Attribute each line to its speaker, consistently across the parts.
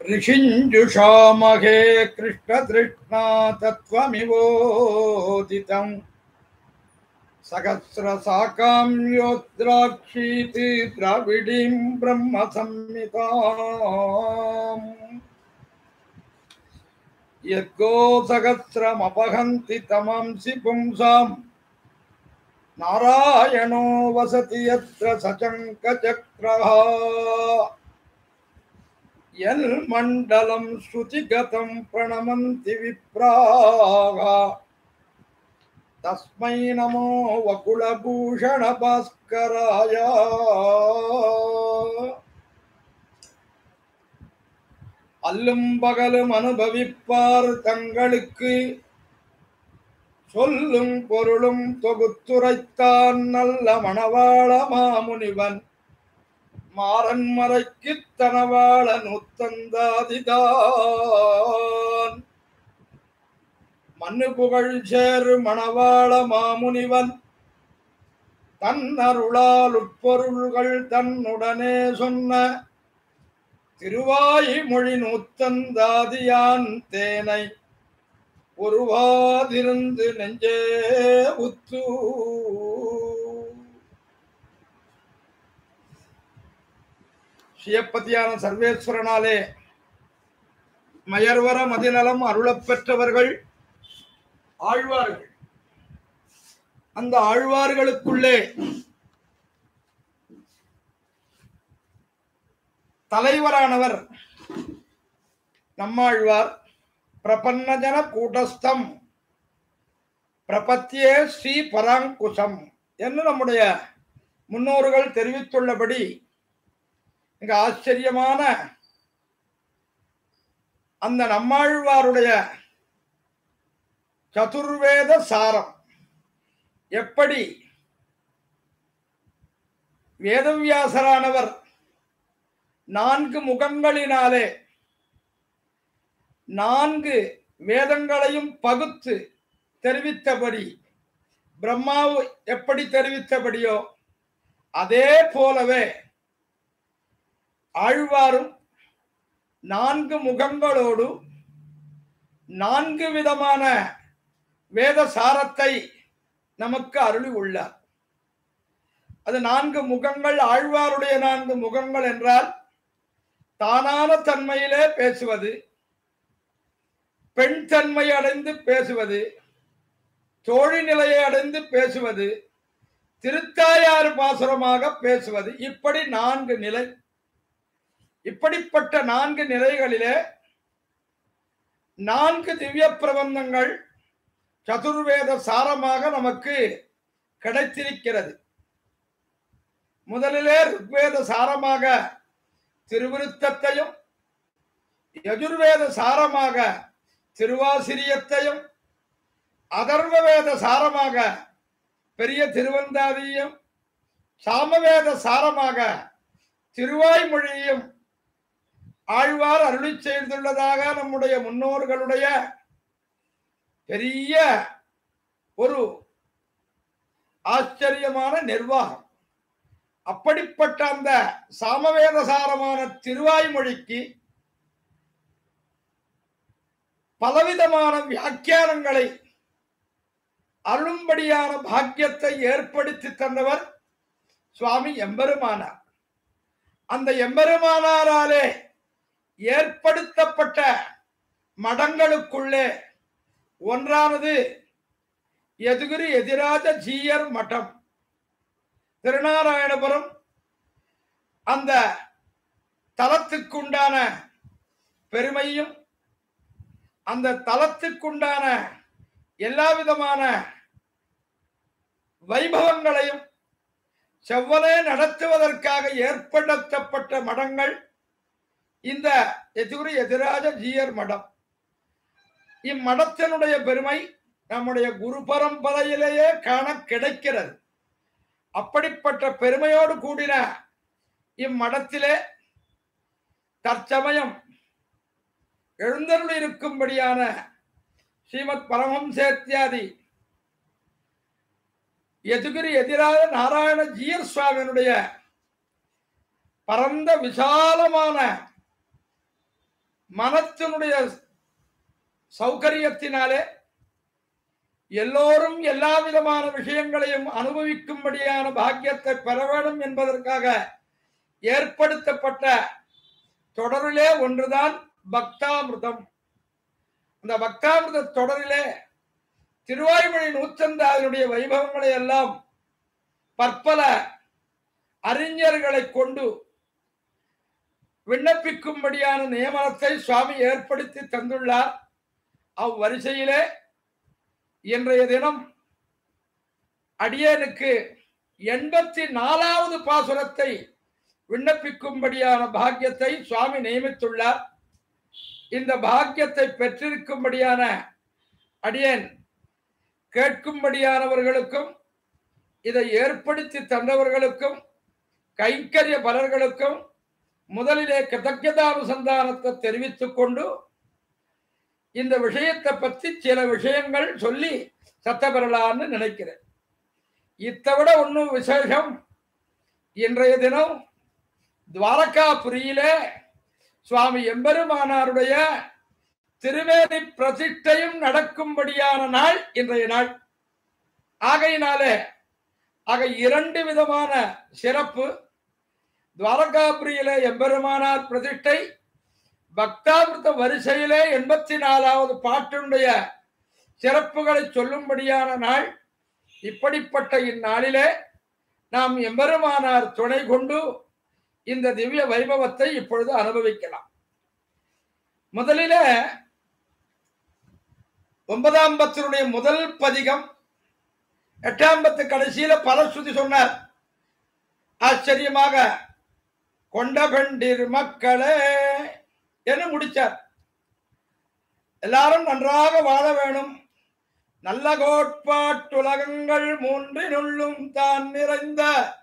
Speaker 1: ऋषिञ्जुषामहे कृष्णतृष्णा तत्त्वमिवोदितम् सहस्रसाकाम्योद्राक्षीति द्राविडीं ब्रह्मसंहिताम् यद्गोसहस्रमपहन्ति तमांसि पुंसाम् नारायणो वसति यत्र सचङ्कचक्रः यन्मण्डलं श्रुतिगतं प्रणमन्ति विप्राः तस्मै नमो वकुलभूषणभास्कराय அல்லும் பகலும் அனுபவிப்பார் தங்களுக்கு சொல்லும் பொருளும் தொகுத்துரைத்தான் நல்ல மணவாள மாமுனிவன் மாறன் மறைக்கு தனவாள நூத்தந்தாதிதான் மண்ணு புகழ் சேரு மணவாள மாமுனிவன் தன் அருளால் உட்பொருள்கள் தன்னுடனே சொன்ன திருவாய் மொழி நூத்தந்தாதியான் தேனை ஒருவாதிருந்து நெஞ்சே உத்து சியப்பதியான சர்வேஸ்வரனாலே மயர்வர மதிநலம் அருளப் பெற்றவர்கள் ஆழ்வார்கள் அந்த ஆழ்வார்களுக்குள்ளே தலைவரானவர் நம்மாழ்வார் பிரபன்னஜன கூட்டஸ்தம் பிரபத்தியே ஸ்ரீ பராங்குசம் என்று நம்முடைய முன்னோர்கள் தெரிவித்துள்ளபடி மிக ஆச்சரியமான அந்த நம்மாழ்வாருடைய சதுர்வேத சாரம் எப்படி வேதவியாசரானவர் நான்கு முகங்களினாலே நான்கு வேதங்களையும் பகுத்து தெரிவித்தபடி பிரம்மாவு எப்படி தெரிவித்தபடியோ அதே போலவே ஆழ்வாரும் நான்கு முகங்களோடு நான்கு விதமான வேத சாரத்தை நமக்கு அருளி உள்ளார் அது நான்கு முகங்கள் ஆழ்வாருடைய நான்கு முகங்கள் என்றால் தானான தன்மையிலே பேசுவது பெண் தன்மை அடைந்து பேசுவது தோழி நிலையை அடைந்து பேசுவது திருத்தாயாறு பாசுரமாக பேசுவது இப்படி நான்கு நிலை இப்படிப்பட்ட நான்கு நிலைகளிலே நான்கு திவ்ய பிரபந்தங்கள் சதுர்வேத சாரமாக நமக்கு கிடைத்திருக்கிறது முதலிலே ருக்வேத சாரமாக திருவிருத்தத்தையும் யஜுர்வேத சாரமாக திருவாசிரியத்தையும் அதர்வ வேத சாரமாக பெரிய திருவந்தாதியும் சாமவேத சாரமாக திருவாய்மொழியையும் ஆழ்வார் அருளி செய்துள்ளதாக நம்முடைய முன்னோர்களுடைய பெரிய ஒரு ஆச்சரியமான நிர்வாகம் அப்படிப்பட்ட அந்த சாமவேத சாரமான திருவாய்மொழிக்கு பலவிதமான வியாக்கியானங்களை அருளும்படியான பாக்கியத்தை ஏற்படுத்தி தந்தவர் சுவாமி எம்பெருமானார் அந்த எம்பெருமானாராலே ஏற்படுத்தப்பட்ட மடங்களுக்குள்ளே ஒன்றானது எதுகிரி எதிராஜ ஜீயர் மடம் திருநாராயணபுரம் அந்த தலத்துக்குண்டான பெருமையும் அந்த தலத்துக்குண்டான எல்லா விதமான வைபவங்களையும் செவ்வனே நடத்துவதற்காக ஏற்படுத்தப்பட்ட மடங்கள் இந்த எதிரி எதிராஜ ஜீயர் மடம் இம்மடத்தினுடைய பெருமை நம்முடைய குரு பரம்பரையிலேயே காண கிடைக்கிறது அப்படிப்பட்ட பெருமையோடு கூடின இம்மடத்திலே தற்சமயம் எழுந்தருள் இருக்கும்படியான ஸ்ரீமத் பரமஹம்சேத்தியாதி எதுகிரி எதிராக நாராயண ஜீயர் சுவாமியினுடைய பரந்த விசாலமான மனத்தினுடைய சௌகரியத்தினாலே எல்லோரும் எல்லா விதமான விஷயங்களையும் அனுபவிக்கும்படியான பாக்கியத்தை பெற வேண்டும் என்பதற்காக ஏற்படுத்தப்பட்ட தொடரிலே ஒன்றுதான் பக்தாமிர்தம் அந்த பக்தாமிர்த தொடரிலே திருவாய்மொழி நூற்றந்தாவினுடைய வைபவங்களை எல்லாம் பற்பல அறிஞர்களை கொண்டு விண்ணப்பிக்கும்படியான நியமனத்தை சுவாமி ஏற்படுத்தி தந்துள்ளார் அவ்வரிசையிலே இன்றைய தினம் அடியனுக்கு எண்பத்தி நாலாவது பாசுரத்தை விண்ணப்பிக்கும்படியான பாக்கியத்தை சுவாமி நியமித்துள்ளார் இந்த பாக்கியத்தை பெற்றிருக்கும்படியான அடியேன் கேட்கும்படியானவர்களுக்கும் இதை ஏற்படுத்தி தந்தவர்களுக்கும் கைங்கரிய பலர்களுக்கும் முதலிலே கிருதஜதானுசந்தானத்தை தெரிவித்துக் கொண்டு இந்த விஷயத்தை பற்றி சில விஷயங்கள் சொல்லி சத்த பெறலான்னு நினைக்கிறேன் இத்தை ஒன்றும் விசேஷம் இன்றைய தினம் துவாரகாபுரியிலே சுவாமி எம்பெருமானாருடைய திருவேதி பிரதிஷ்டையும் நடக்கும்படியான நாள் இன்றைய நாள் ஆகையினாலே ஆக இரண்டு விதமான சிறப்பு துவாரகாபுரியிலே எம்பெருமானார் பிரதிஷ்டை பக்தாமிர்த வரிசையிலே எண்பத்தி நாலாவது பாட்டினுடைய சிறப்புகளை சொல்லும்படியான நாள் இப்படிப்பட்ட இந்நாளிலே நாம் எம்பெருமானார் துணை கொண்டு இந்த திவ்ய வைபவத்தை இப்பொழுது அனுபவிக்கலாம் முதலில ஒன்பதாம் பத்தினுடைய முதல் பதிகம் எட்டாம் பத்து கடைசியில பலஸ்ருதி சொன்னார் ஆச்சரியமாக கொண்ட பெண்டிர் மக்களே என்று முடிச்சார் எல்லாரும் நன்றாக வாழ வேணும் நல்ல கோட்பாட்டுலகங்கள் மூன்றினுள்ளும் தான் நிறைந்த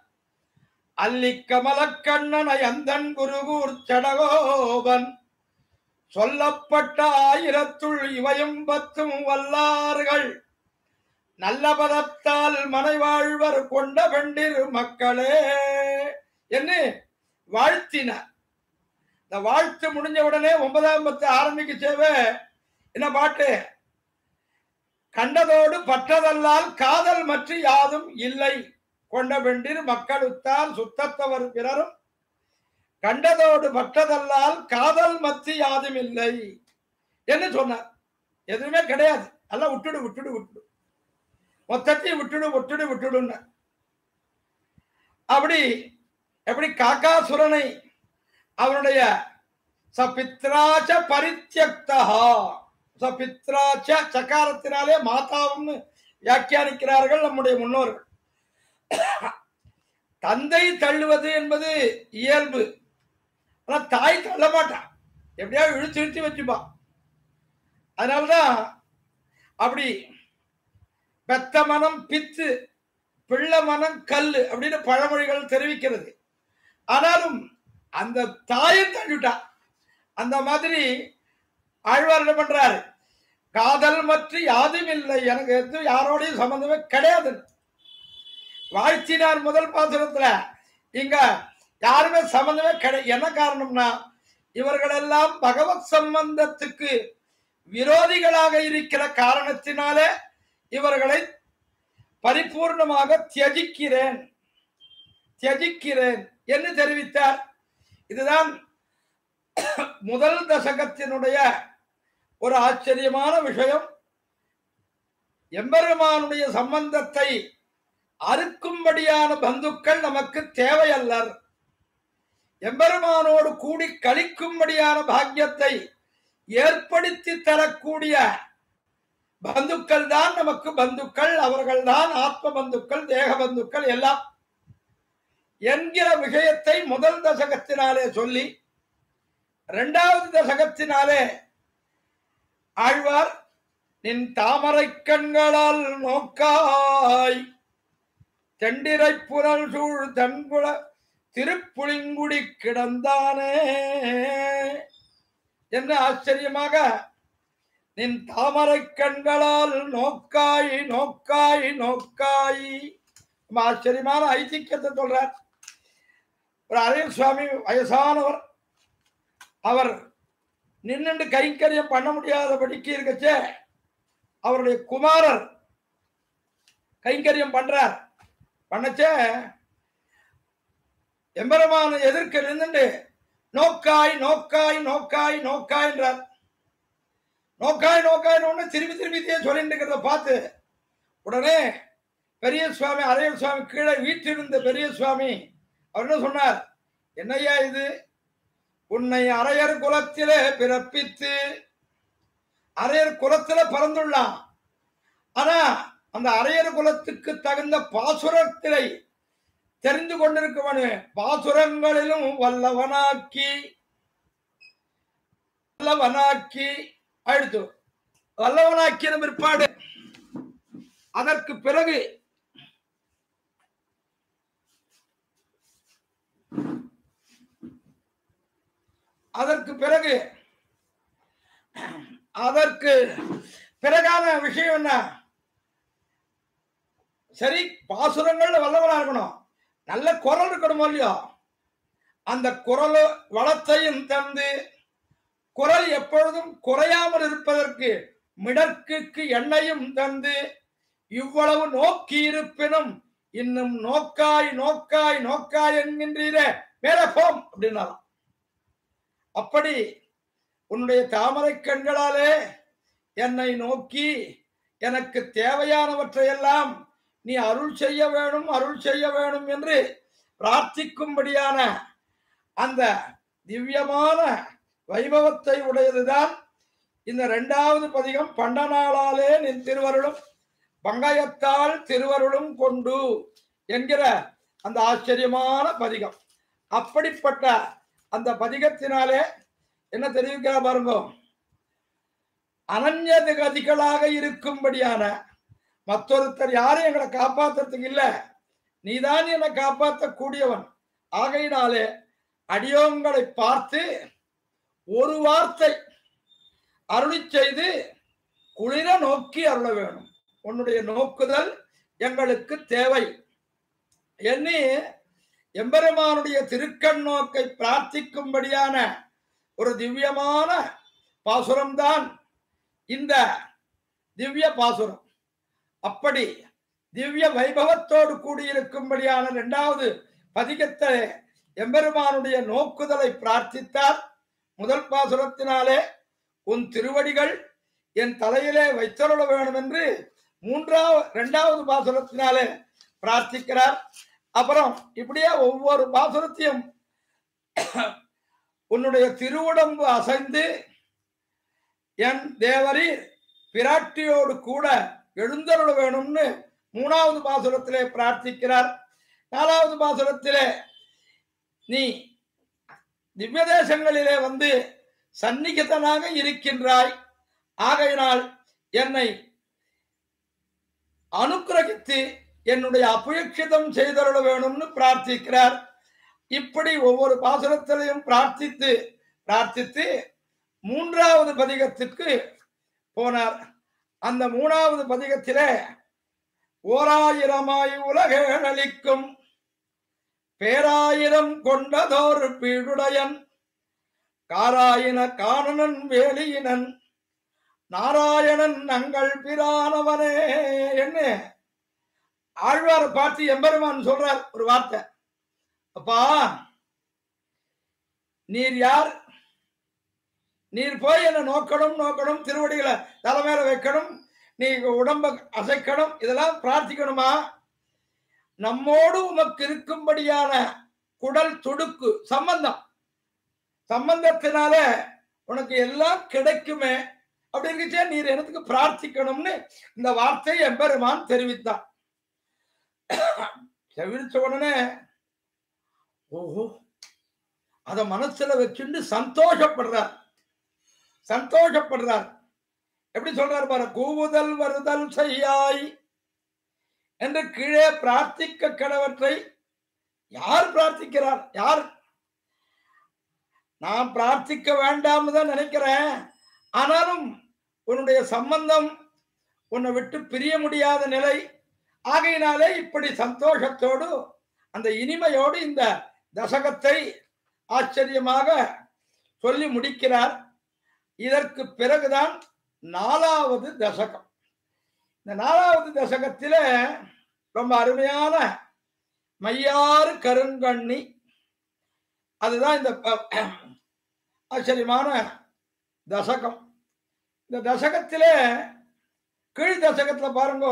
Speaker 1: அல்லிக்கமலக்கண்ணனை அந்தன் குருகூர் சடகோபன் சொல்லப்பட்ட ஆயிரத்துள் இவையும் பத்தும் வல்லார்கள் நல்ல பதத்தால் மனை வாழ்வர் கொண்ட பெண்டிர் மக்களே என்று வாழ்த்தினார் இந்த வாழ்த்து முடிஞ்ச உடனே ஒன்பதாம் பத்து ஆரம்பிக்க சேவை என்ன பாட்டு கண்டதோடு பற்றதல்லால் காதல் மற்ற யாதும் இல்லை கொண்ட பெண்டிர் மக்களுத்தால் சுத்தத்தவர் பிறரும் கண்டதோடு பற்றதல்லால் காதல் மத்தி யாதும் இல்லை என்று சொன்னார் எதுவுமே கிடையாது எல்லாம் விட்டுடு விட்டுடு விட்டுடு மொத்தத்தையும் விட்டுடு விட்டுடு விட்டுடுன்னு அப்படி எப்படி காக்காசுரனை அவனுடைய சபித்ராச்ச பரித்தியக்தா சபித்ராச்ச சக்காரத்தினாலே மாதாவும்னு வியாக்கியானிக்கிறார்கள் நம்முடைய முன்னோர்கள் தந்தை தள்ளுவது என்பது இயல்பு ஆனா தாய் தள்ள மாட்டான் எப்படியாவது இழுத்து இழுத்து வச்சுப்பான் அதனால்தான் அப்படி பெத்த மனம் பித்து பிள்ளை மனம் கல்லு அப்படின்னு பழமொழிகள் தெரிவிக்கிறது ஆனாலும் அந்த தாயும் தள்ளிவிட்டான் அந்த மாதிரி ஆழ்வார் என்ன பண்றாரு காதல் மற்ற யாதும் இல்லை எனக்கு எது யாரோடையும் சம்பந்தமே கிடையாது வாழ்த்தினார் முதல் பாசுரத்துல இங்க யாருமே சம்பந்தமே கிடையாது என்ன காரணம்னா இவர்களெல்லாம் பகவத் சம்பந்தத்துக்கு விரோதிகளாக இருக்கிற காரணத்தினாலே இவர்களை பரிபூர்ணமாக தியஜிக்கிறேன் தியஜிக்கிறேன் என்று தெரிவித்தார் இதுதான் முதல் தசகத்தினுடைய ஒரு ஆச்சரியமான விஷயம் எம்பெருமானுடைய சம்பந்தத்தை அறுக்கும்படியான பந்துக்கள் நமக்கு தேவையல்லர் எம்பெருமானோடு கூடி கழிக்கும்படியான பாக்கியத்தை ஏற்படுத்தி தரக்கூடிய பந்துக்கள் தான் நமக்கு பந்துக்கள் அவர்கள் தான் ஆத்ம பந்துக்கள் தேக பந்துக்கள் எல்லாம் என்கிற விஷயத்தை முதல் தசகத்தினாலே சொல்லி இரண்டாவது தசகத்தினாலே ஆழ்வார் நின் தாமரை கண்களால் நோக்காய் தெண்டிரை புனல் சூழ் தன்புல திருப்புளிங்குடி கிடந்தானே என்று ஆச்சரியமாக நின் தாமரை கண்களால் நோக்காய் நோக்காய் நோக்காய் ரொம்ப ஆச்சரியமான ஐதிக்கியத்தை சொல்றார் ஒரு அரியர் சுவாமி வயசானவர் அவர் நின்னுண்டு கைங்கரியம் பண்ண முடியாதபடிக்கு இருக்கச்சே அவருடைய குமாரர் கைங்கரியம் பண்றார் பண்ணச்சே எம்பெருமான எதிர்க்க நின்னுண்டு நோக்காய் நோக்காய் நோக்காய் நோக்காய்ன்றார் நோக்காய் நோக்காய் ஒண்ணு திரும்பி திரும்பி இதே சொல்லிட்டு இருக்கிறத பார்த்து உடனே பெரிய சுவாமி அரையர் சுவாமி கீழே வீற்றிருந்த பெரிய சுவாமி அவர் என்ன சொன்னார் என்னய்யா இது உன்னை அரையர் குலத்திலே பிறப்பித்து அரையர் குலத்தில பிறந்துள்ளான் ஆனா அந்த அரையர் குலத்துக்கு தகுந்த பாசுரத்திலை தெரிந்து கொண்டிருக்கவனு பாசுரங்களிலும் வல்லவனாக்கி வல்லவனாக்கி அடுத்து வல்லவனாக்கின பிற்பாடு அதற்கு பிறகு அதற்கு பிறகு அதற்கு பிறகான விஷயம் என்ன சரி பாசுரங்கள்ல வல்லவனா இருக்கணும் நல்ல குரல் இருக்கணுமோ இல்லையோ அந்த குரல் வளத்தையும் தந்து குரல் எப்பொழுதும் குறையாமல் இருப்பதற்கு மிடற்குக்கு எண்ணெயும் தந்து இவ்வளவு நோக்கி இருப்பினும் இன்னும் நோக்காய் நோக்காய் நோக்காய் என்கின்றீரே மேல போம் அப்படின்னாலாம் அப்படி உன்னுடைய தாமரை கண்களாலே என்னை நோக்கி எனக்கு தேவையானவற்றையெல்லாம் நீ அருள் செய்ய வேணும் அருள் செய்ய வேணும் என்று பிரார்த்திக்கும்படியான அந்த திவ்யமான வைபவத்தை உடையதுதான் இந்த இரண்டாவது பதிகம் பண்டனாளாலே நின் திருவருளும் பங்கயத்தால் திருவருளும் கொண்டு என்கிற அந்த ஆச்சரியமான பதிகம் அப்படிப்பட்ட அந்த பதிகத்தினாலே என்ன தெரிவிக்கிறா பாருங்க அனன்யது கதிகளாக இருக்கும்படியான மற்றொருத்தர் யாரும் எங்களை காப்பாத்துறதுக்கு இல்ல நீதான் என்னை காப்பாற்றக்கூடியவன் ஆகையினாலே அடியோங்களை பார்த்து ஒரு வார்த்தை அருளி செய்து குளிர நோக்கி அருள வேணும் உன்னுடைய நோக்குதல் எங்களுக்கு தேவை எண்ணி எம்பெருமானுடைய திருக்கண் நோக்கை பிரார்த்திக்கும்படியான ஒரு திவ்யமான பாசுரம்தான் இந்த திவ்ய பாசுரம் அப்படி திவ்ய வைபவத்தோடு கூடியிருக்கும்படியான இரண்டாவது பதிகத்தை எம்பெருமானுடைய நோக்குதலை பிரார்த்தித்தார் முதல் பாசுரத்தினாலே உன் திருவடிகள் என் தலையிலே வைத்தருள வேணும் என்று மூன்றாவது இரண்டாவது பாசுரத்தினாலே பிரார்த்திக்கிறார் அப்புறம் இப்படியே ஒவ்வொரு பாசுரத்தையும் உன்னுடைய திருவுடம்பு அசைந்து என் தேவரீர் பிராட்டியோடு கூட எழுந்தருள வேணும்னு மூணாவது பாசுரத்திலே பிரார்த்திக்கிறார் நாலாவது பாசுரத்திலே நீ திவ்ய தேசங்களிலே வந்து சந்நிகிதனாக இருக்கின்றாய் ஆகையினால் என்னை அனுக்கிரகித்து என்னுடைய அபேட்சிதம் செய்தருள வேணும்னு பிரார்த்திக்கிறார் இப்படி ஒவ்வொரு பாசுரத்திலையும் பிரார்த்தித்து பிரார்த்தித்து மூன்றாவது பதிகத்திற்கு போனார் அந்த மூணாவது பதிகத்திலே ஓராயிரமாய் உலகேழலிக்கும் பேராயிரம் கொண்டதோர் பீடுடையன் காராயின காணனன் வேலியினன் நாராயணன் நங்கள் பிரானவனே என்ன ஆழ்வார் பார்த்து எம்பெருமான் சொல்றார் ஒரு வார்த்தை அப்பா நீர் யார் நீர் போய் என்ன நோக்கணும் நோக்கணும் திருவடிகளை தலைமையில வைக்கணும் நீ உடம்ப அசைக்கணும் இதெல்லாம் பிரார்த்திக்கணுமா நம்மோடு உமக்கு இருக்கும்படியான குடல் துடுக்கு சம்பந்தம் சம்பந்தத்தினால உனக்கு எல்லாம் கிடைக்குமே அப்படிங்கிச்சே நீர் எனக்கு பிரார்த்திக்கணும்னு இந்த வார்த்தை எம்பெருமான் தெரிவித்தான் செவிச்ச உடனே ஓஹோ அத மனசுல வச்சுட்டு சந்தோஷப்படுறார் சந்தோஷப்படுறார் எப்படி சொல்றார் பாரு கூவுதல் வருதல் செய்யாய் என்று கீழே பிரார்த்திக்க கடவற்றை யார் பிரார்த்திக்கிறார் யார் நான் பிரார்த்திக்க வேண்டாம்னு தான் நினைக்கிறேன் ஆனாலும் உன்னுடைய சம்பந்தம் உன்னை விட்டு பிரிய முடியாத நிலை ஆகையினாலே இப்படி சந்தோஷத்தோடு அந்த இனிமையோடு இந்த தசகத்தை ஆச்சரியமாக சொல்லி முடிக்கிறார் இதற்கு பிறகுதான் நாலாவது தசகம் இந்த நாலாவது தசகத்தில ரொம்ப அருமையான மையாறு கருங்கண்ணி அதுதான் இந்த ப- ஆச்சரியமான தசகம் இந்த தசகத்திலே கீழ் தசகத்துல பாருங்க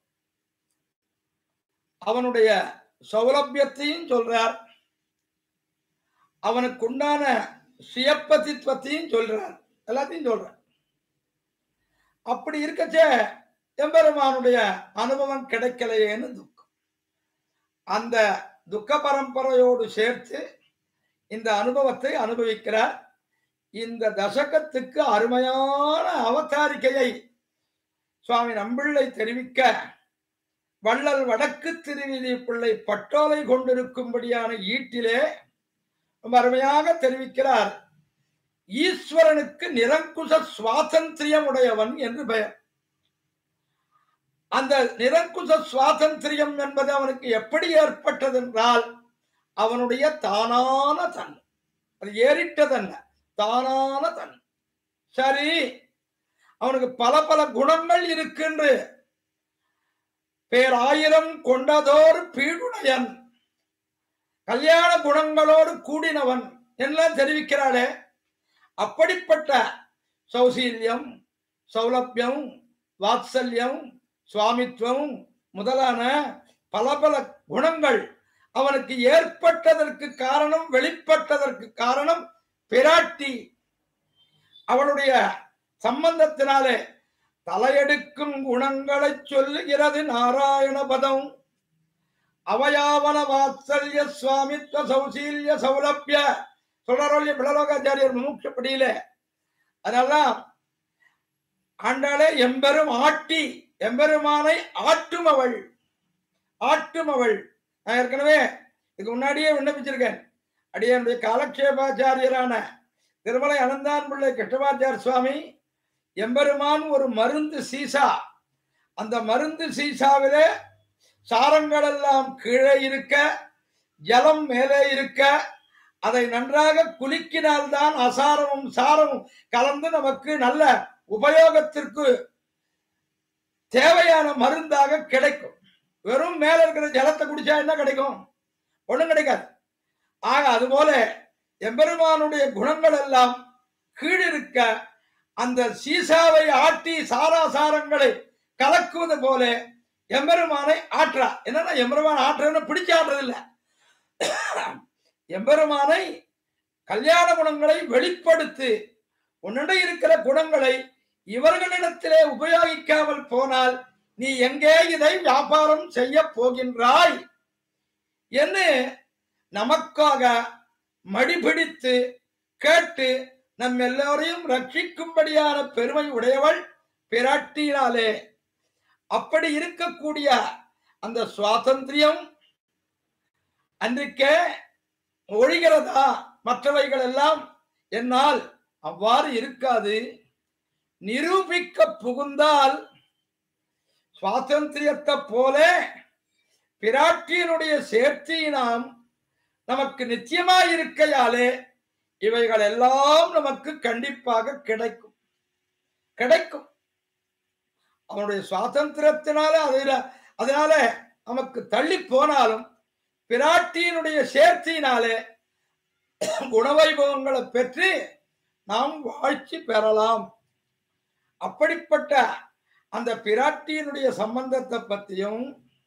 Speaker 1: அவனுடைய சௌலபியத்தையும் சொல்றார் அவனுக்கு உண்டான சுயப்பதித்வத்தையும் சொல்றார் எல்லாத்தையும் சொல்றார் அப்படி இருக்கச்சே எம்பெருமானுடைய அனுபவம் கிடைக்கலையேன்னு துக்கம் அந்த துக்க பரம்பரையோடு சேர்த்து இந்த அனுபவத்தை அனுபவிக்கிறார் இந்த தசகத்துக்கு அருமையான அவதாரிகையை சுவாமி நம்பிள்ளை தெரிவிக்க வள்ளல் வடக்கு திருவிதி பிள்ளை பட்டோலை கொண்டிருக்கும்படியான ஈட்டிலே ரொம்ப அருமையாக தெரிவிக்கிறார் ஈஸ்வரனுக்கு நிரங்குச சுவாதந்திரியம் உடையவன் என்று பெயர் அந்த நிரங்குச சுவாதந்திரியம் என்பது அவனுக்கு எப்படி ஏற்பட்டது என்றால் அவனுடைய தானான தன் அது ஏறிட்டதல்ல தானான தன் சரி அவனுக்கு பல பல குணங்கள் இருக்கின்ற பேராயிரம் கொண்டதோர் பீடுடையன் கல்யாண குணங்களோடு கூடினவன் எல்லாம் தெரிவிக்கிறாளே அப்படிப்பட்ட சௌசீல்யம் சௌலபியம் வாத்சல்யம் சுவாமித்துவம் முதலான பல பல குணங்கள் அவனுக்கு ஏற்பட்டதற்கு காரணம் வெளிப்பட்டதற்கு காரணம் பிராட்டி அவளுடைய சம்பந்தத்தினாலே தலையெடுக்கும் குணங்களை சொல்லுகிறது நாராயண பதம் அவயாவன வாத்சல்ய சுவாமித்வ சௌசீல்ய சௌலபிய சொல்றாரு பிளலோகாச்சாரியர் முமுட்சப்படியில அதனால்தான் ஆண்டாளே எம்பெரும் ஆட்டி எம்பெருமானை ஆட்டுமவள் ஆட்டுமவள் நான் ஏற்கனவே இதுக்கு முன்னாடியே விண்ணப்பிச்சிருக்கேன் அடியனுடைய காலக்ஷேபாச்சாரியரான திருமலை அனந்தான் பிள்ளை கிருஷ்ணமாச்சார் சுவாமி எம்பெருமான் ஒரு மருந்து சீசா அந்த மருந்து சீசாவிலே சாரங்கள் எல்லாம் கீழே இருக்க ஜலம் மேலே இருக்க அதை நன்றாக குலுக்கினால்தான் அசாரமும் சாரமும் கலந்து நமக்கு நல்ல உபயோகத்திற்கு தேவையான மருந்தாக கிடைக்கும் வெறும் மேல இருக்கிற ஜலத்தை குடிச்சா என்ன கிடைக்கும் ஒண்ணும் கிடைக்காது ஆக அதுபோல எம்பெருமானுடைய குணங்கள் எல்லாம் கீழிருக்க அந்த சீசாவை ஆட்டி சாராசாரங்களை கலக்குவது போல எம்பெருமானை ஆற்றா என்னன்னா எம்பெருமான் ஆற்றுன்னு பிடிச்சு ஆடுறது இல்ல எம்பெருமானை கல்யாண குணங்களை வெளிப்படுத்தி உன்னிடம் இருக்கிற குணங்களை இவர்களிடத்திலே உபயோகிக்காமல் போனால் நீ எங்கே இதை வியாபாரம் செய்ய போகின்றாய் என்று நமக்காக மடிபிடித்து கேட்டு நம் எல்லோரையும் ரட்சிக்கும்படியான பெருமை உடையவள் பிராட்டியினாலே அப்படி இருக்கக்கூடிய அந்த சுவாதந்திரியம் அன்றைக்கே ஒழிகிறதா மற்றவைகள் எல்லாம் என்னால் அவ்வாறு இருக்காது நிரூபிக்க புகுந்தால் சுவாதந்திரியத்தை போல பிராட்டியினுடைய சேர்த்தியினாம் நமக்கு நிச்சயமாயிருக்கையாலே இவைகள் எல்லாம் நமக்கு கண்டிப்பாக கிடைக்கும் கிடைக்கும் அவனுடைய சுவாதந்திரத்தினால அதில் அதனால நமக்கு தள்ளி போனாலும் பிராட்டியினுடைய சேர்த்தியினாலே குணவைபவங்களை பெற்று நாம் வாழ்ச்சி பெறலாம் அப்படிப்பட்ட அந்த பிராட்டியினுடைய சம்பந்தத்தை பற்றியும்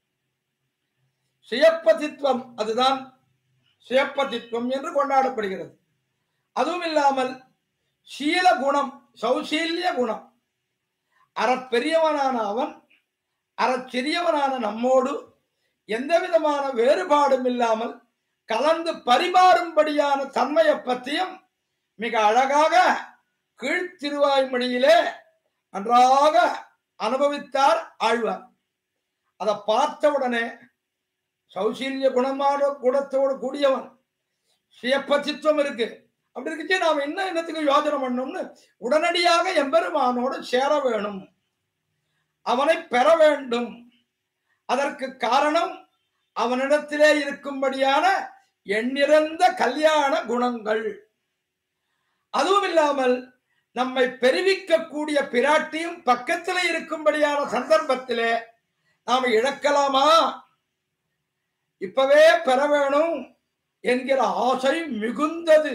Speaker 1: சுயப்பதித்வம் அதுதான் சுயப்பதித்வம் என்று கொண்டாடப்படுகிறது அதுவும் இல்லாமல் சீல குணம் சௌசீல்ய குணம் அறப்பெரியவனான அவன் அறச்சிறியவனான நம்மோடு எந்த விதமான வேறுபாடும் இல்லாமல் கலந்து பரிமாறும்படியான தன்மையை பற்றியும் மிக அழகாக கீழ்த்திருவாய்மொழியிலே நன்றாக அனுபவித்தார் ஆழ்வார் அதை பார்த்த உடனே சௌசீல்ய குணமான குணத்தோடு கூடியவன் சுயப்பச்சித்துவம் இருக்கு அப்படி இருக்குச்சு நாம என்ன என்னத்துக்கு யோஜனை பண்ணோம்னு உடனடியாக எம்பெருமானோடு சேர வேணும் அவனை பெற வேண்டும் அதற்கு காரணம் அவனிடத்திலே இருக்கும்படியான எண்ணிறந்த கல்யாண குணங்கள் அதுவும் இல்லாமல் நம்மை பெருவிக்கக்கூடிய பிராட்டியும் பக்கத்துல இருக்கும்படியான சந்தர்ப்பத்திலே நாம இழக்கலாமா இப்பவே பெற வேணும் என்கிற ஆசை மிகுந்தது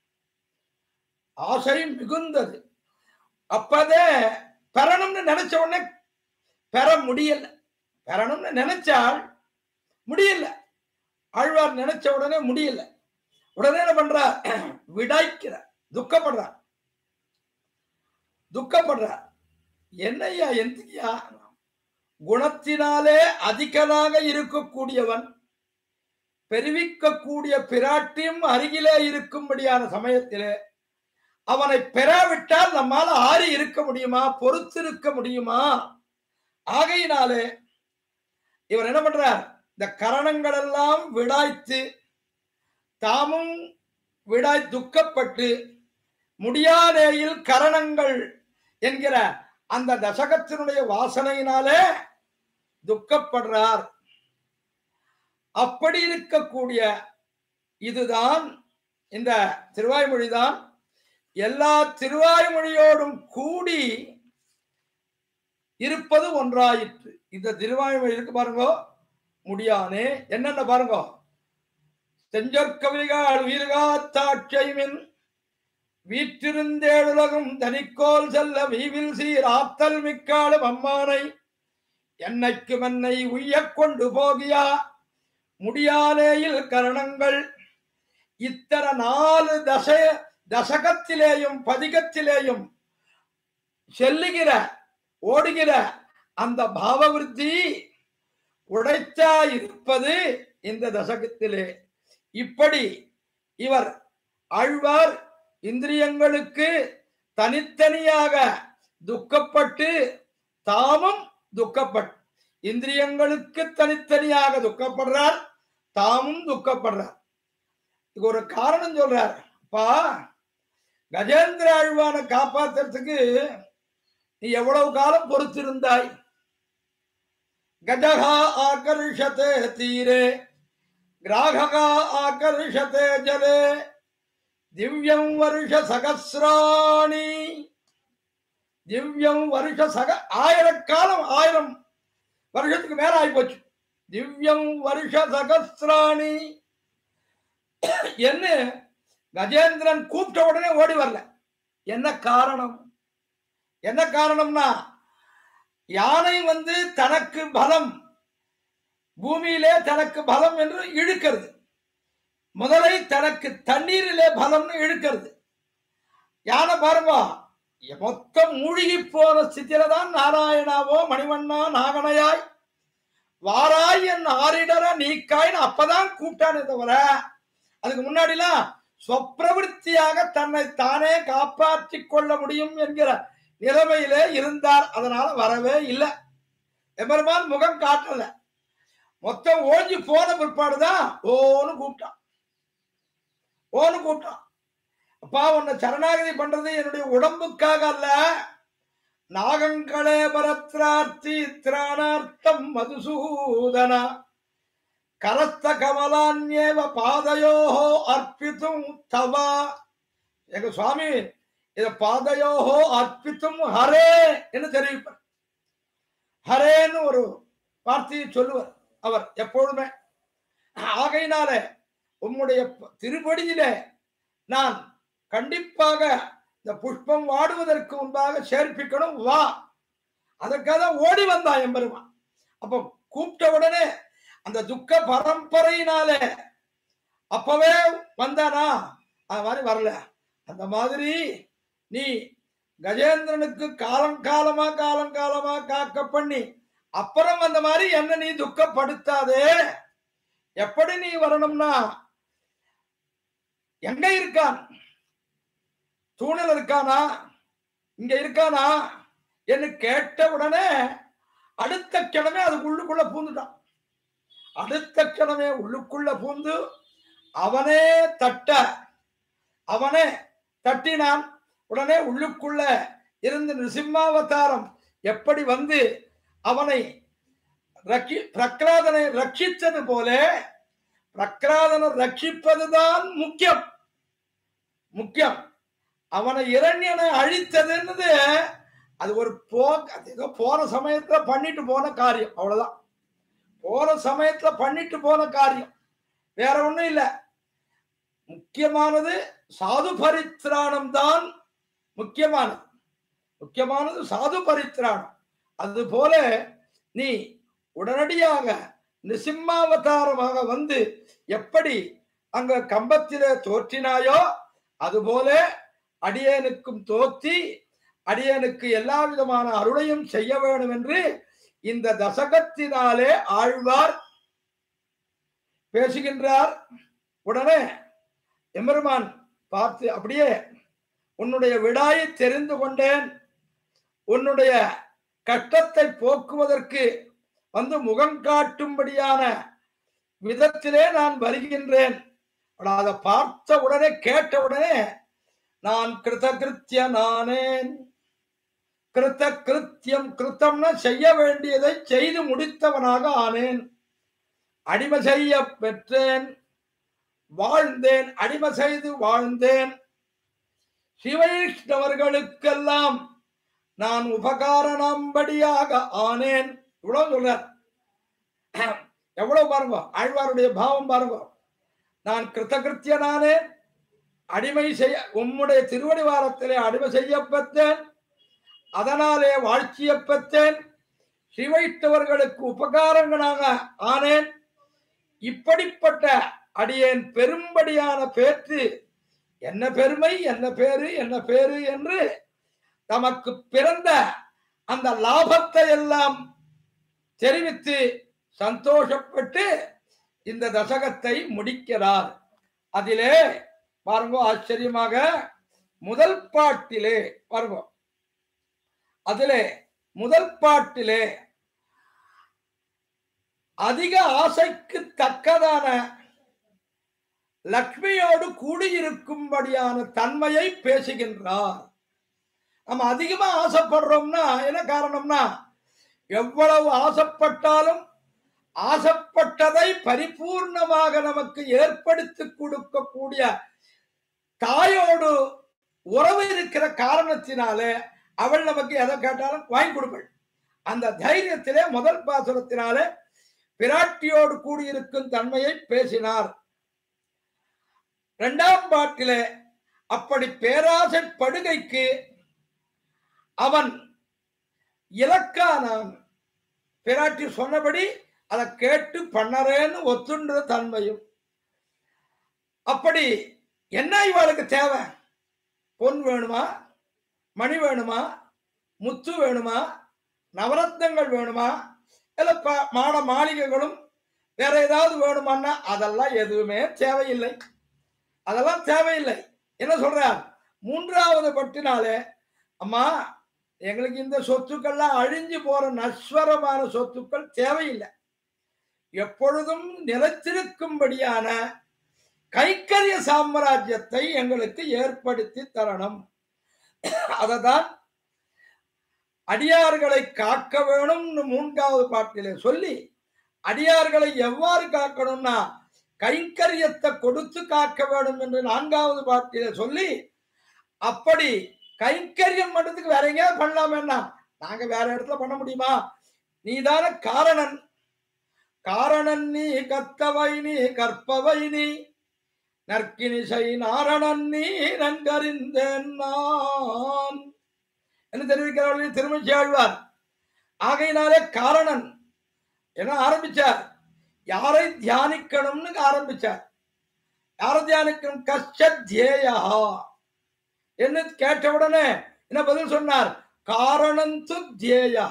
Speaker 1: ஆசை மிகுந்தது அப்பதே பெறணும்னு நினைச்ச உடனே பெற முடியல பெறணும்னு நினைச்சால் முடியல ஆழ்வார் நினைச்ச உடனே முடியல உடனே என்ன பண்றார் விடாய்க்கிறார் துக்கப்படுறார் துக்கப்படுறார் என்னய்யா எந்தியா குணத்தினாலே அதிகனாக இருக்கக்கூடியவன் பெருவிக்கக்கூடிய பிராட்டியும் அருகிலே இருக்கும்படியான சமயத்திலே அவனை பெறாவிட்டால் நம்மால ஆறி இருக்க முடியுமா பொறுத்திருக்க முடியுமா ஆகையினாலே இவர் என்ன பண்றார் இந்த கரணங்கள் எல்லாம் விடாய்த்து தாமும் விடாய் துக்கப்பட்டு முடியாதேயில் கரணங்கள் என்கிற அந்த தசகத்தினுடைய வாசனையினாலே துக்கப்படுறார் அப்படி இருக்கக்கூடிய இதுதான் இந்த திருவாய்மொழிதான் எல்லா திருவாய்மொழியோடும் கூடி இருப்பது ஒன்றாயிற்று இந்த திருவாய்மொழி இருக்கு பாருங்க முடியானே என்னென்ன பாருங்க செஞ்சற்கவிகால் உயிர்காத்தாட்சியமின் வீற்றிருந்தேழுலகும் தனிக்கோல் செல்ல வீவில் சீர் ஆத்தல் மிக்காலும் அம்மானை என்னைக்கு மன்னை உய்யக் கொண்டு போகியா முடியானேயில் கரணங்கள் இத்தர நாலு தச தசகத்திலேயும் பதிகத்திலேயும் செல்லுகிற ஓடுகிற அந்த பாவவிருத்தி உடைத்தா இருப்பது இந்த தசகத்திலே இப்படி இவர் ஆழ்வார் இந்திரியங்களுக்கு தனித்தனியாக துக்கப்பட்டு தாமும் துக்கப்பட்டு இந்திரியங்களுக்கு தனித்தனியாக துக்கப்படுறார் தாமும் துக்கப்படுறார் இதுக்கு ஒரு காரணம் சொல்றார் அப்பா கஜேந்திர ஆழ்வான காப்பாத்துறதுக்கு நீ எவ்வளவு காலம் பொறுத்திருந்தாய் கஜகா ஆகர்ஷத்தே தீரே கிராககா ஆகர்ஷத்தே ஜலே திவ்யம் வருஷ சகசிராணி திவ்யம் வருஷ சக ஆயிரக்காலம் ஆயிரம் வருஷத்துக்கு மேல ஆயிப்போச்சு திவ்யம் வருஷ சகசிராணி என்ன கஜேந்திரன் கூப்பிட்ட உடனே ஓடி வரல என்ன காரணம் என்ன காரணம்னா யானை வந்து தனக்கு பலம் பூமியிலே தனக்கு பலம் என்று இழுக்கிறது முதலை தனக்கு தண்ணீரிலே பலம்னு இழுக்கிறது யானை பாருங்க மொத்தம் மூழ்கி போன ஸ்திதியில தான் நாராயணாவோ மணிவண்ணா நாகனையாய் வாராய் என் ஆரிடர நீக்காய்னு அப்பதான் கூப்பிட்டானே தவிர அதுக்கு முன்னாடிலாம் சொப்பிரவருத்தியாக தன்னை தானே காப்பாற்றிக் கொள்ள முடியும் என்கிற நிலைமையிலே இருந்தார் அதனால வரவே இல்லை எமருமான் முகம் காட்டல மொத்தம் ஓஞ்சி போன பிற்பாடுதான் ஓன்னு கூப்பிட்டான் ஓன்னு கூப்பிட்டான் அப்பா உன்னை சரணாகதி பண்றது என்னுடைய உடம்புக்காக அல்ல நாகங்களே பரத்ரார்த்தி திராணார்த்தம் மதுசூதனா கரஸ்த கமலான்யேவ பாதையோஹோ அர்ப்பித்தும் தவா எங்க சுவாமி இத பாதையோஹோ அர்ப்பித்தும் ஹரே என்று தெரிவிப்பார் ஹரேன்னு ஒரு வார்த்தையை சொல்லுவார் அவர் எப்பொழுதுமே ஆகையினாலே உம்முடைய திருப்படியிலே நான் கண்டிப்பாக இந்த புஷ்பம் வாடுவதற்கு முன்பாக சேர்ப்பிக்கணும் வா அதற்காக ஓடி வந்தான் எம்பெருமான் அப்போ கூப்பிட்ட உடனே அந்த துக்க பரம்பரையினாலே அப்பவே வந்தானா அது மாதிரி வரல அந்த மாதிரி நீ கஜேந்திரனுக்கு காலம் காலமா காலம் காலமா காக்க பண்ணி அப்புறம் அந்த மாதிரி என்ன நீ துக்கப்படுத்தாதே எப்படி நீ வரணும்னா எங்க இருக்கான் தூணில் இருக்கானா இங்க இருக்கானா என்று கேட்ட உடனே அடுத்த கிழமை அதுக்கு உள்ளுக்குள்ள பூந்துட்டான் அடுத்த கிழமை உள்ளுக்குள்ள பூந்து அவனே தட்ட அவனே தட்டினான் உடனே உள்ளுக்குள்ள இருந்து நிருசிம்மாவதாரம் எப்படி வந்து அவனை ரக்கி பிரக்லாதனை ரட்சித்தது போல பிரக்லாதனை ரட்சிப்பதுதான் முக்கியம் முக்கியம் அவனை இரண்யனை அழித்ததுன்னு அது ஒரு போ அது ஏதோ போற சமயத்துல பண்ணிட்டு போன காரியம் அவ்வளவுதான் போற சமயத்துல பண்ணிட்டு போன காரியம் வேற ஒண்ணும் இல்ல முக்கியமானது சாது பரித்ராணம் தான் முக்கியமானது முக்கியமானது சாது பரித்ராணம் அது போல நீ உடனடியாக நிசிம்மாவதாரமாக வந்து எப்படி அங்க கம்பத்திலே தோற்றினாயோ அதுபோல அடியேனுக்கும் தோற்றி அடியேனுக்கு எல்லா விதமான அருளையும் செய்ய வேண்டும் என்று இந்த தசகத்தினாலே ஆழ்வார் பேசுகின்றார் உடனே எம்பெருமான் பார்த்து அப்படியே உன்னுடைய விடாயை தெரிந்து கொண்டேன் உன்னுடைய கஷ்டத்தை போக்குவதற்கு வந்து முகம் காட்டும்படியான விதத்திலே நான் வருகின்றேன் அதை பார்த்த உடனே கேட்ட உடனே நான் கிருத கிருத்திய நானேன் கிருத்த கிருத்தியம் கிருத்தம்னா செய்ய வேண்டியதை செய்து முடித்தவனாக ஆனேன் அடிமை செய்ய பெற்றேன் வாழ்ந்தேன் அடிமை செய்து வாழ்ந்தேன் சிவைஷ்ணவர்களுக்கெல்லாம் நான் உபகாரணம்படியாக ஆனேன் இவ்வளவு சொல்றார் எவ்வளவு பாருங்க ஆழ்வாருடைய பாவம் பாருங்க நான் கிருத்தகிருத்தியனானே அடிமை செய்ய உம்முடைய திருவடி வாரத்திலே அடிமை செய்யப்பட்டேன் அதனாலே வாழ்ச்சிய பெற்றேன் சிவைத்தவர்களுக்கு உபகாரங்களாக ஆனேன் இப்படிப்பட்ட அடியேன் பெரும்படியான பேற்று என்ன பெருமை என்ன பேரு என்ன பேரு என்று தமக்கு பிறந்த அந்த லாபத்தை எல்லாம் தெரிவித்து சந்தோஷப்பட்டு இந்த தசகத்தை முடிக்கிறார் அதிலே பாருங்க ஆச்சரியமாக முதல் பாட்டிலே பாருங்க அதிலே முதல் பாட்டிலே அதிக ஆசைக்கு தக்கதான லக்ஷ்மியோடு கூடியிருக்கும்படியான தன்மையை பேசுகின்றார் நம்ம அதிகமா ஆசைப்படுறோம்னா என்ன காரணம்னா எவ்வளவு ஆசைப்பட்டாலும் ஆசைப்பட்டதை பரிபூர்ணமாக நமக்கு ஏற்படுத்தி கொடுக்கக்கூடிய தாயோடு உறவு இருக்கிற காரணத்தினாலே அவள் நமக்கு எதை கேட்டாலும் வாங்கி கொடுப்பள் அந்த தைரியத்திலே முதல் பாசுரத்தினாலே பிராட்டியோடு கூடியிருக்கும் தன்மையை பேசினார் இரண்டாம் பாட்டிலே அப்படி பேராசை படுகைக்கு அவன் இலக்கானான் பிராட்டி சொன்னபடி அதை கேட்டு பண்ணறேன்னு ஒத்துன்ற தன்மையும் அப்படி என்ன இவளுக்கு தேவை பொன் வேணுமா மணி வேணுமா முத்து வேணுமா நவரத்னங்கள் வேணுமா இல்ல ப- மாட மாளிகைகளும் வேற ஏதாவது வேணுமான்னா அதெல்லாம் எதுவுமே தேவையில்லை அதெல்லாம் தேவையில்லை என்ன சொல்றார் மூன்றாவது பட்டினாலே அம்மா எங்களுக்கு இந்த சொத்துக்கள்லாம் அழிஞ்சு போற நஸ்வரமான சொத்துக்கள் தேவையில்லை எப்பொழுதும் நிலைத்திருக்கும்படியான கைக்கரிய சாம்ராஜ்யத்தை எங்களுக்கு ஏற்படுத்தி தரணும் அததான் அடியார்களை காக்க வேணும்னு மூன்றாவது பாட்டிலே சொல்லி அடியார்களை எவ்வாறு காக்கணும்னா கைங்கரியத்தை கொடுத்து காக்க வேண்டும் என்று நான்காவது பாட்டிலே சொல்லி அப்படி கைங்கரியம் பண்றதுக்கு வேற எங்கேயாவது பண்ணலாமேன்னா நாங்க வேற இடத்துல பண்ண முடியுமா நீதான காரணன் காரணன் நீ கத்தவை நீ கற்பவை நீ நற்கினிசை நாரணன் நீ நன்கறிந்தேன் நான் என்ன தெரிவிக்கிறார்கள் திருமச்சி ஆழ்வார் ஆகையினாலே காரணன் என்ன ஆரம்பிச்சார் யாரை தியானிக்கணும்னு ஆரம்பிச்சார் யாரை தியானிக்கணும் கஷ்டத்யேயா என்று கேட்ட உடனே என்ன பதில் சொன்னார் காரணந்து தியேயா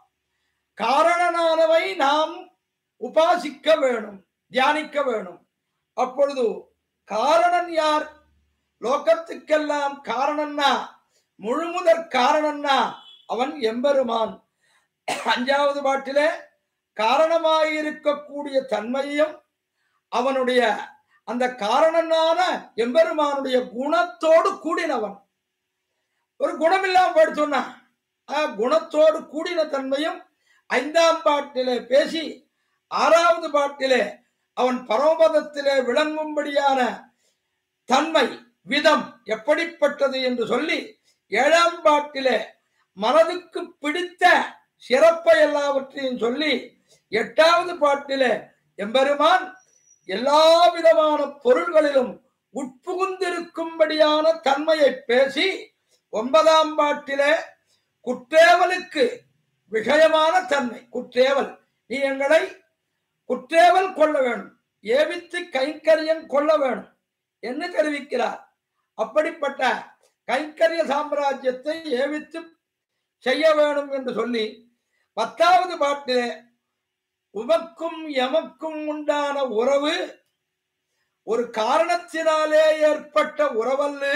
Speaker 1: காரணனானவை நாம் உபாசிக்க வேணும் தியானிக்க வேணும் அப்பொழுது காரணன் யார் லோகத்துக்கெல்லாம் காரணன்னா முழுமுதற் காரணன்னா அவன் எம்பெருமான் அஞ்சாவது பாட்டிலே காரணமாயிருக்கக்கூடிய தன்மையையும் அவனுடைய அந்த காரணனான எம்பெருமானுடைய குணத்தோடு கூடினவன் ஒரு குணம் இல்லாம போயிட்டு சொன்னான் ஆஹ், குணத்தோடு கூடின தன்மையும் ஐந்தாம் பாட்டிலே பேசி ஆறாவது பாட்டிலே அவன் பரமபதத்திலே விளங்கும்படியான தன்மை விதம் எப்படிப்பட்டது என்று சொல்லி ஏழாம் பாட்டிலே மனதுக்கு பிடித்த சிறப்பை எல்லாவற்றையும் சொல்லி எட்டாவது பாட்டிலே எம்பெருமான் எல்லா விதமான பொருள்களிலும் உட்புகுந்திருக்கும்படியான தன்மையை பேசி ஒன்பதாம் பாட்டிலே குற்றேவலுக்கு விஷயமான தன்மை குற்றேவல் நீ எங்களை குற்றேவல் கொள்ள வேணும் ஏவித்து கைங்கரியம் கொள்ள வேணும் என்று தெரிவிக்கிறார் அப்படிப்பட்ட கைங்கரிய சாம்ராஜ்யத்தை ஏவித்து செய்ய வேணும் என்று சொல்லி பத்தாவது பாட்டிலே உமக்கும் எமக்கும் உண்டான உறவு ஒரு காரணத்தினாலே ஏற்பட்ட உறவல்லு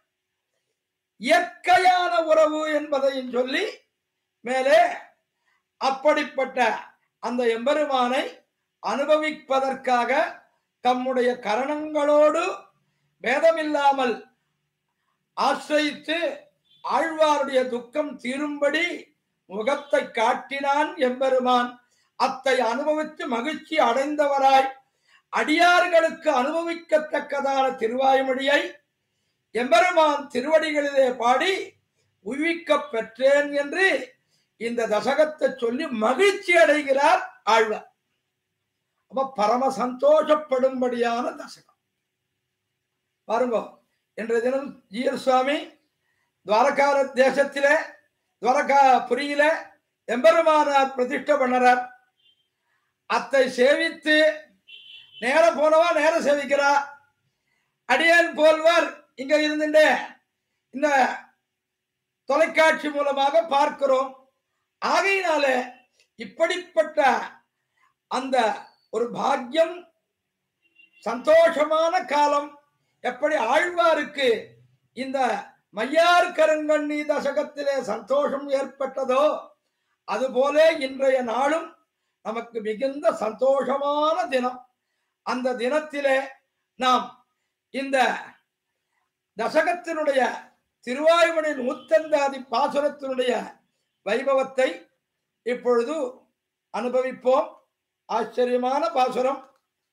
Speaker 1: இயற்கையான உறவு என்பதையும் சொல்லி மேலே அப்படிப்பட்ட அந்த எம்பெருமானை அனுபவிப்பதற்காக தம்முடைய கரணங்களோடு பேதமில்லாமல் ஆசிரித்து ஆழ்வாருடைய துக்கம் தீரும்படி முகத்தை காட்டினான் எம்பெருமான் அத்தை அனுபவித்து மகிழ்ச்சி அடைந்தவராய் அடியார்களுக்கு அனுபவிக்கத்தக்கதான திருவாய்மொழியை எம்பெருமான் திருவடிகளிலே பாடி உய்விக்கப் பெற்றேன் என்று இந்த தசகத்தை சொல்லி மகிழ்ச்சி அடைகிறார் ஆழ்வார் அப்ப பரம சந்தோஷப்படும்படியான தசகம் பாருங்க இன்றைய தினம் ஜீயர் சுவாமி துவாரகார தேசத்திலே துவாரகா புரியில எம்பெருமானார் பிரதிஷ்டை பண்ணறார் அத்தை சேவித்து நேர போனவா நேர சேவிக்கிறா அடியேன் போல்வர் இங்க இருந்துட்டு இந்த தொலைக்காட்சி மூலமாக பார்க்கிறோம் ஆகையினால இப்படிப்பட்ட அந்த ஒரு பாக்கியம் சந்தோஷமான காலம் எப்படி ஆழ்வாருக்கு இந்த மையார் கருங்கண்ணி தசகத்திலே சந்தோஷம் ஏற்பட்டதோ அதுபோல இன்றைய நாளும் நமக்கு மிகுந்த சந்தோஷமான தினம் அந்த தினத்திலே நாம் இந்த தசகத்தினுடைய திருவாயுமணி நூத்தந்தாதி பாசுரத்தினுடைய வைபவத்தை இப்பொழுது அனுபவிப்போம் ஆச்சரியமான பாசுரம்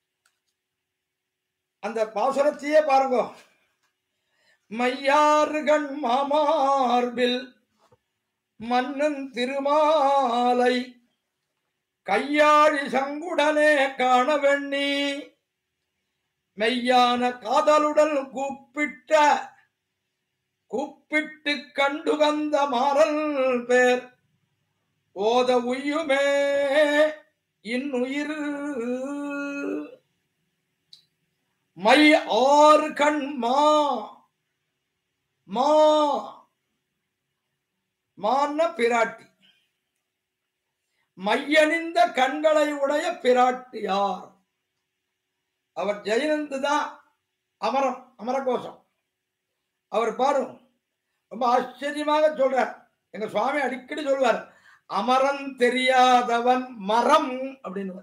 Speaker 1: அந்த பாசுரத்தையே பாருங்க மையாறுகண் மாமார்பில் மன்னன் திருமாலை கையாழி சங்குடனே காண வெண்ணி மெய்யான காதலுடன் கூப்பிட்ட கூப்பிட்டு கண்டு வந்த மாறல் பேர் ஓத உய்யுமே இன்னுயிர் மை ஆறு கண் மா மா மான பிராட்டி மையணிந்த கண்களை உடைய பிராட்டியார் அவர் ஜெயனந்து தான் அமரம் அமரகோஷம் அவர் பாரு ரொம்ப ஆச்சரியமாக சொல்றார் எங்க சுவாமி அடிக்கடி சொல்வார் அமரன் தெரியாதவன் மரம் அப்படின்னு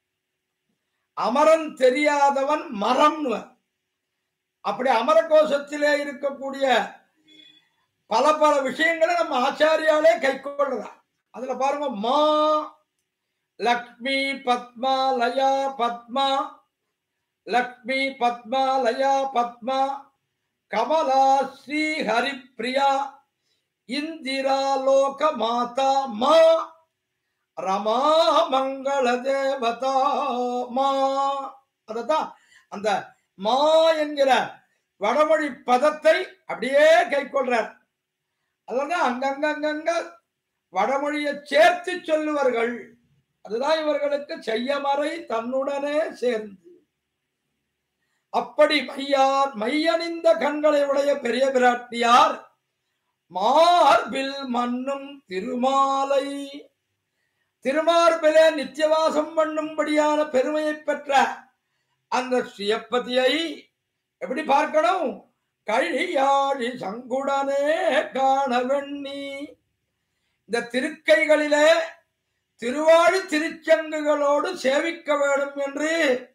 Speaker 1: அமரன் தெரியாதவன் மரம்னு அப்படி அமரகோஷத்திலே இருக்கக்கூடிய பல பல விஷயங்களை நம்ம ஆச்சாரியாலே கை கொள்றார் அதுல பாருங்க மா லக்ஷ்மி பத்மா லயா பத்மா லக்ஷ்மி பத்மா லயா பத்மா கமலா ஸ்ரீ ஹரிப்ரியா இந்திரா லோக மாதா மா ரமா மங்கள தேவதா மா அததான் அந்த மா என்கிற வடமொழி பதத்தை அப்படியே கை கொள்றார் அதெல்லாம் அங்கங்க அங்கங்க வடமொழியை சேர்த்து சொல்லுவார்கள் அதுதான் இவர்களுக்கு செய்யமறை தன்னுடனே சேர்ந்து அப்படி மையார் மையணிந்த கண்களை உடைய பெரிய பிராட்டியார் மார்பில் மண்ணும் திருமாலை திருமார்பிலே நித்தியவாசம் பண்ணும்படியான பெருமையை பெற்ற அந்த ஸ்ரீயப்பதியை எப்படி பார்க்கணும் கழியாழி சங்குடனே காண வெண்ணி இந்த திருக்கைகளிலே திருவாழி திருச்சங்குகளோடு சேவிக்க வேண்டும் என்று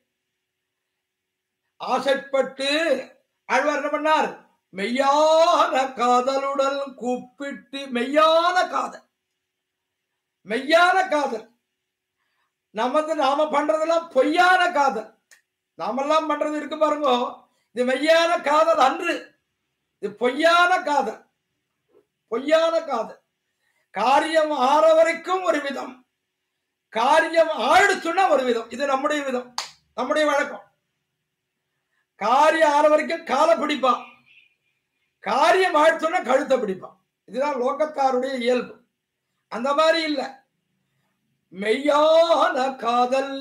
Speaker 1: ஆசைப்பட்டு ஆழ்வார் என்ன பண்ணார் மெய்யான காதலுடன் கூப்பிட்டு மெய்யான காதல் மெய்யான காதல் நமது நாம பண்றதெல்லாம் பொய்யான காதல் நாமெல்லாம் பண்றது இருக்கு பாருங்க இது மெய்யான காதல் அன்று இது பொய்யான காதல் பொய்யான காதல் காரியம் ஆற வரைக்கும் ஒரு விதம் காரியம் ஆயிடுச்சுன்னா ஒரு விதம் இது நம்முடைய விதம் நம்முடைய வழக்கம் காரியம் ஆற வரைக்கும் காலை பிடிப்பான் காரியம் ஆயிடுச்சுன்னா கழுத்தை பிடிப்பான் இதுதான் லோகத்தாருடைய இயல்பு அந்த மாதிரி இல்லை மெய்யான காதல்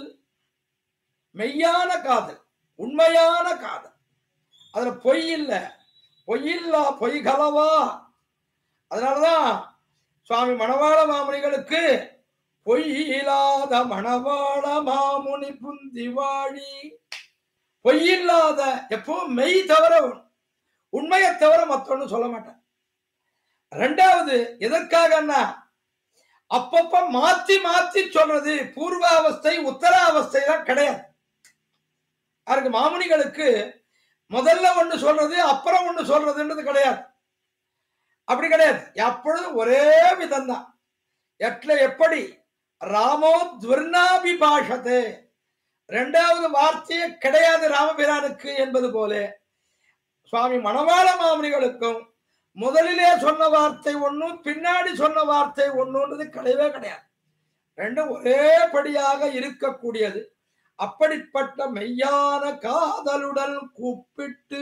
Speaker 1: மெய்யான காதல் உண்மையான காதல் அதுல பொய் இல்லை பொய்யில்லா பொய் கலவா அதனாலதான் சுவாமி மணவாள மாமுனிகளுக்கு பொய்யில்லாத மணவாள மாமுனி புந்திவாழி பொய்யில்லாத எப்பவும் மெய் தவிர உண்மையை தவிர மத்தொன்னு சொல்ல மாட்டேன் ரெண்டாவது எதற்காகன்னா அப்பப்ப மாத்தி மாத்தி சொல்றது பூர்வாவஸ்தை உத்தராவஸ்தை தான் கிடையாது அதுக்கு மாமுனிகளுக்கு முதல்ல ஒண்ணு சொல்றது அப்புறம் ஒண்ணு சொல்றதுன்றது கிடையாது அப்படி கிடையாது எப்பொழுதும் ஒரே விதம் தான் எட்ல எப்படி ராமோ துவர்ணாபிபாஷத்து ரெண்டாவது வார்த்தையே கிடையாது ராமபிரானுக்கு என்பது போல சுவாமி மணவாள மாமுனிகளுக்கும் முதலிலே சொன்ன வார்த்தை ஒன்றும் பின்னாடி சொன்ன வார்த்தை ஒன்றுன்றது கிடையவே கிடையாது ரெண்டும் ஒரே படியாக இருக்கக்கூடியது அப்படிப்பட்ட மெய்யான காதலுடன் கூப்பிட்டு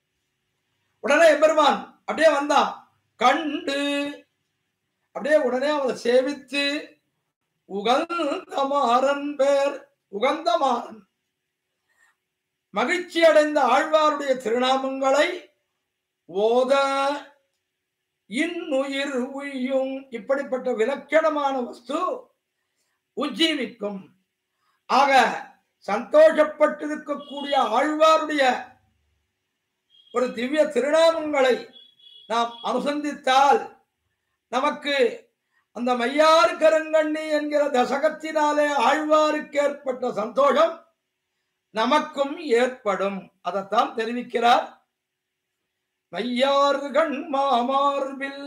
Speaker 1: உடனே எம்பெருமான் அப்படியே வந்தான் கண்டு அப்படியே உடனே அவனை சேவித்து உகந்த மாறன் பேர் உகந்த மாறன் மகிழ்ச்சி அடைந்த ஆழ்வாருடைய திருநாமங்களை ஓத இன்னுயிர் உய்யும் இப்படிப்பட்ட விலட்சணமான வஸ்து உஜ்ஜீவிக்கும் ஆக சந்தோஷப்பட்டிருக்கக்கூடிய ஆழ்வாருடைய ஒரு திவ்ய திருநாமங்களை நாம் அனுசந்தித்தால் நமக்கு அந்த மையாறு கருங்கண்ணி என்கிற தசகத்தினாலே ஆழ்வாருக்கு ஏற்பட்ட சந்தோஷம் நமக்கும் ஏற்படும் அதைத்தான் தெரிவிக்கிறார் மையாறுகண் மாமார்பில்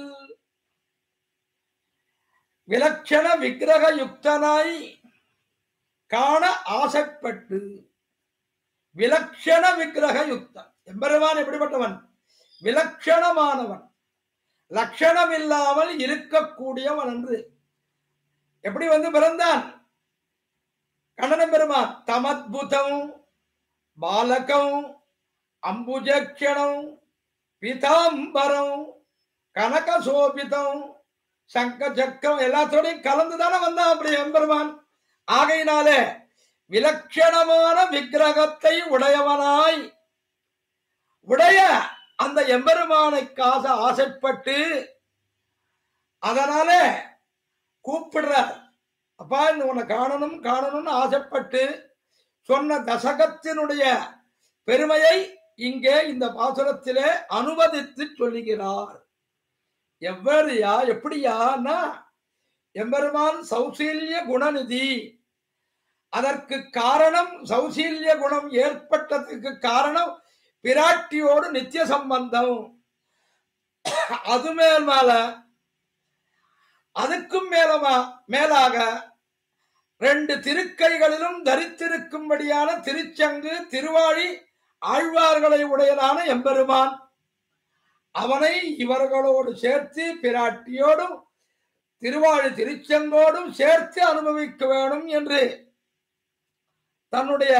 Speaker 1: விலட்சண விக்கிரக யுக்தனாய் காண ஆசைப்பட்டு விலட்சண விக்கிரக யுக்தன் எம்பெருமான் எப்படிப்பட்டவன் விலட்சணமானவன் லட்சணம் இல்லாமல் இருக்கக்கூடியவன் என்று எப்படி வந்து பிறந்தான் கண்ணனம் பெருமான் தமத்புதம் பாலகம் அம்புஜக்ஷணம் பீதாம்பரம் கனக சோபிதம் சங்க சக்கரம் எல்லாத்தோடையும் கலந்து தானே வந்தான் அப்படி எம்பெருமான் ஆகையினாலே விலட்சணமான விக்கிரகத்தை உடையவனாய் உடைய அந்த எம்பெருமானை காச ஆசைப்பட்டு அதனால கூப்பிடுறார் அப்பா இந்த உன்னை காணணும் காணணும்னு ஆசைப்பட்டு சொன்ன தசகத்தினுடைய பெருமையை இங்கே இந்த பாசுரத்திலே அனுமதித்து சொல்லுகிறார் எவ்வளியா எப்படியான்னா எம்பெருமான் சௌசீல்ய குணநிதி அதற்கு காரணம் சௌசீல்ய குணம் ஏற்பட்டதுக்கு காரணம் பிராட்டியோடு நித்திய சம்பந்தம் அது மேல் மேல அதுக்கும் மேலமா மேலாக ரெண்டு திருக்கைகளிலும் தரித்திருக்கும்படியான திருச்சங்கு திருவாழி ஆழ்வார்களை உடையதான எம்பெருமான் அவனை இவர்களோடு சேர்த்து பிராட்டியோடும் திருவாழி திருச்செங்கோடும் சேர்த்து அனுபவிக்க வேணும் என்று தன்னுடைய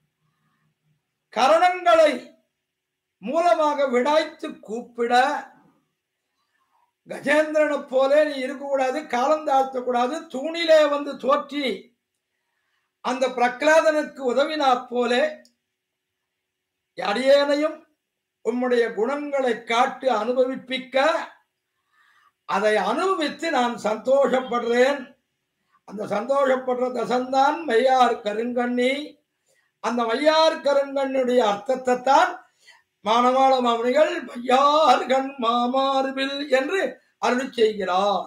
Speaker 1: கரணங்களை மூலமாக விடாய்த்து கூப்பிட கஜேந்திரனை போல நீ இருக்கக்கூடாது காலம் தாழ்த்தக்கூடாது தூணிலே வந்து தோற்றி அந்த பிரகலாதனுக்கு உதவினா போலே அடியேனையும் உம்முடைய குணங்களை காட்டு அனுபவிப்பிக்க அதை அனுபவித்து நான் சந்தோஷப்படுறேன் அந்த சந்தோஷப்படுற தசந்தான் மையார் கருங்கண்ணி அந்த மையார் கருங்கண்ணுடைய அர்த்தத்தை தான் மானவாள மாமணிகள் மையார் கண் மாமார்பில் என்று அருள் செய்கிறார்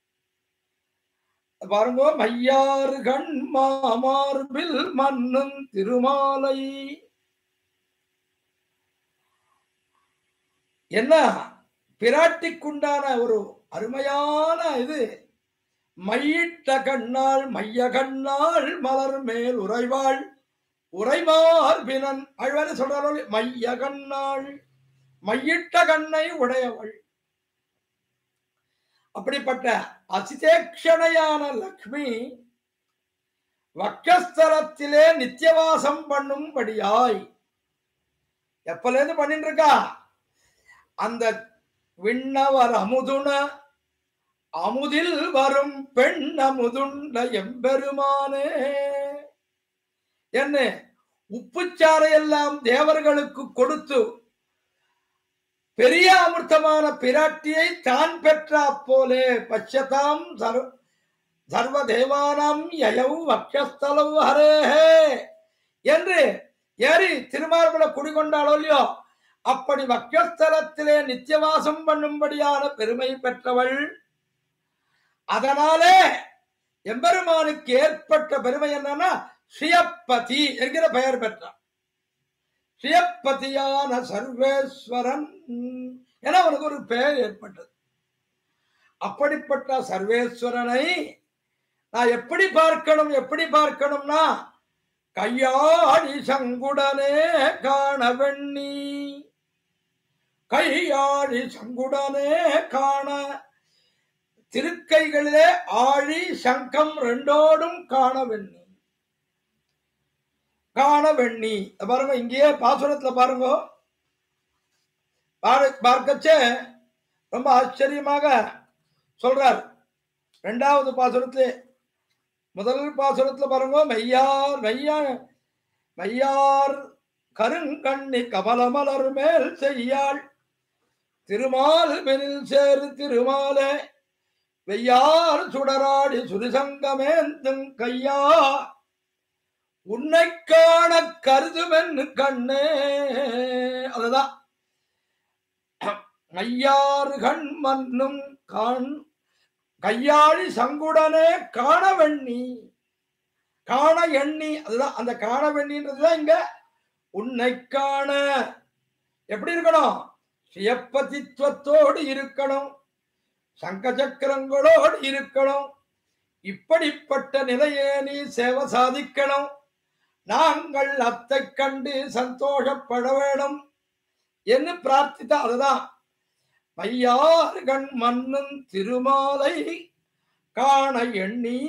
Speaker 1: பாருங்க மையார் கண் மாமார்பில் மன்னும் திருமாலை என்ன பிராட்டிக்குண்டான ஒரு அருமையான இது மையிட்ட கண்ணாள் மைய கண்ணாள் மலர் மேல் உறைவாள் உரைமார்பினன் அழ்வாரு சொல்றாரோ மைய கண்ணாள் மையிட்ட கண்ணை உடையவள் அப்படிப்பட்ட அசிதேக்ஷணையான லக்ஷ்மி வக்கஸ்தலத்திலே நித்தியவாசம் பண்ணும்படியாய் எப்பல இருந்து பண்ணிட்டு இருக்கா அந்த விண்ணவர் அமுதுன அமுதில் வரும் பெண் அமுதுண்ட எம்பெருமானே என்ன உப்புச்சாறை எல்லாம் தேவர்களுக்கு கொடுத்து பெரிய அமிர்தமான பிராட்டியை தான் பெற்றா போலே பச்சதாம் சர்வ சர்வ தேவானாம் யயவு வக்ஷஸ்தலவு ஹரேஹே என்று ஏறி திருமார்புல குடிகொண்டாளோ இல்லையோ அப்படி வக்ஷஸ்தலத்திலே நித்தியவாசம் பண்ணும்படியான பெருமை பெற்றவள் அதனாலே எம்பெருமானுக்கு ஏற்பட்ட பெருமை என்னன்னா ஸ்ரீயப்பதி என்கிற பெயர் பெற்றான் ஸ்ரீயப்பதியான சர்வேஸ்வரன் என அவனுக்கு ஒரு பெயர் ஏற்பட்டது அப்படிப்பட்ட சர்வேஸ்வரனை நான் எப்படி பார்க்கணும் எப்படி பார்க்கணும்னா கையாடி சங்குடனே காண வெண்ணி கையாடி சங்குடனே காண திருக்கைகளிலே ஆழி சங்கம் ரெண்டோடும் காண வெண்ணி காண வெண்ணி இத பாருங்க இங்கேயே பாசுரத்துல பாருங்க பாரு- பார்க்கச்சே ரொம்ப ஆச்சரியமாக சொல்றார் ரெண்டாவது பாசுரத்திலே முதல் பாசுரத்துல பாருங்க மையார் மையா மையார் கருங்கண்ணி கமலமலர் மேல் செய்யாள் திருமால் மெனில் சேரு திருமாலே வெய்யார் சுடராடி சுரிசங்கமேந்தும் கையா உன்னை காண கருதுமென்னு கண்ணே அதுதான் மையாறு கண் மன்னும் காண் கையாளி சங்குடனே காண வெண்ணி காண எண்ணி அதுதான் அந்த காண வெண்ணின்றதுதான் இங்க உன்னை காண எப்படி இருக்கணும் சுயப்பதித்துவத்தோடு இருக்கணும் சங்க சக்கரங்களோடு இருக்கணும் இப்படிப்பட்ட நிலையே நீ சேவை சாதிக்கணும் நாங்கள் அத்தை கண்டு சந்தோஷப்பட வேணும் என்று பிரார்த்தித்த அதுதான் மையார் கண் மன்னன் திருமாலை காண எண்ணி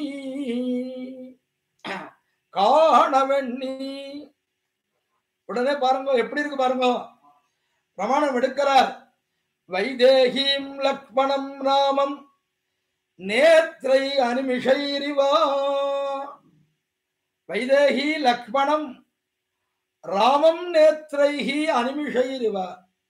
Speaker 1: காண வெண்ணி உடனே பாருங்க எப்படி இருக்கு பாருங்க பிரமாணம் எடுக்கிறார் வைதேகீம் லக்ஷ்மணம் ராமம் நேத்ரை அனிமிஷைரிவா வைதேகி லக்ஷ்மணம் ராமம் நேத்ரைஹி அனிமிஷைரிவா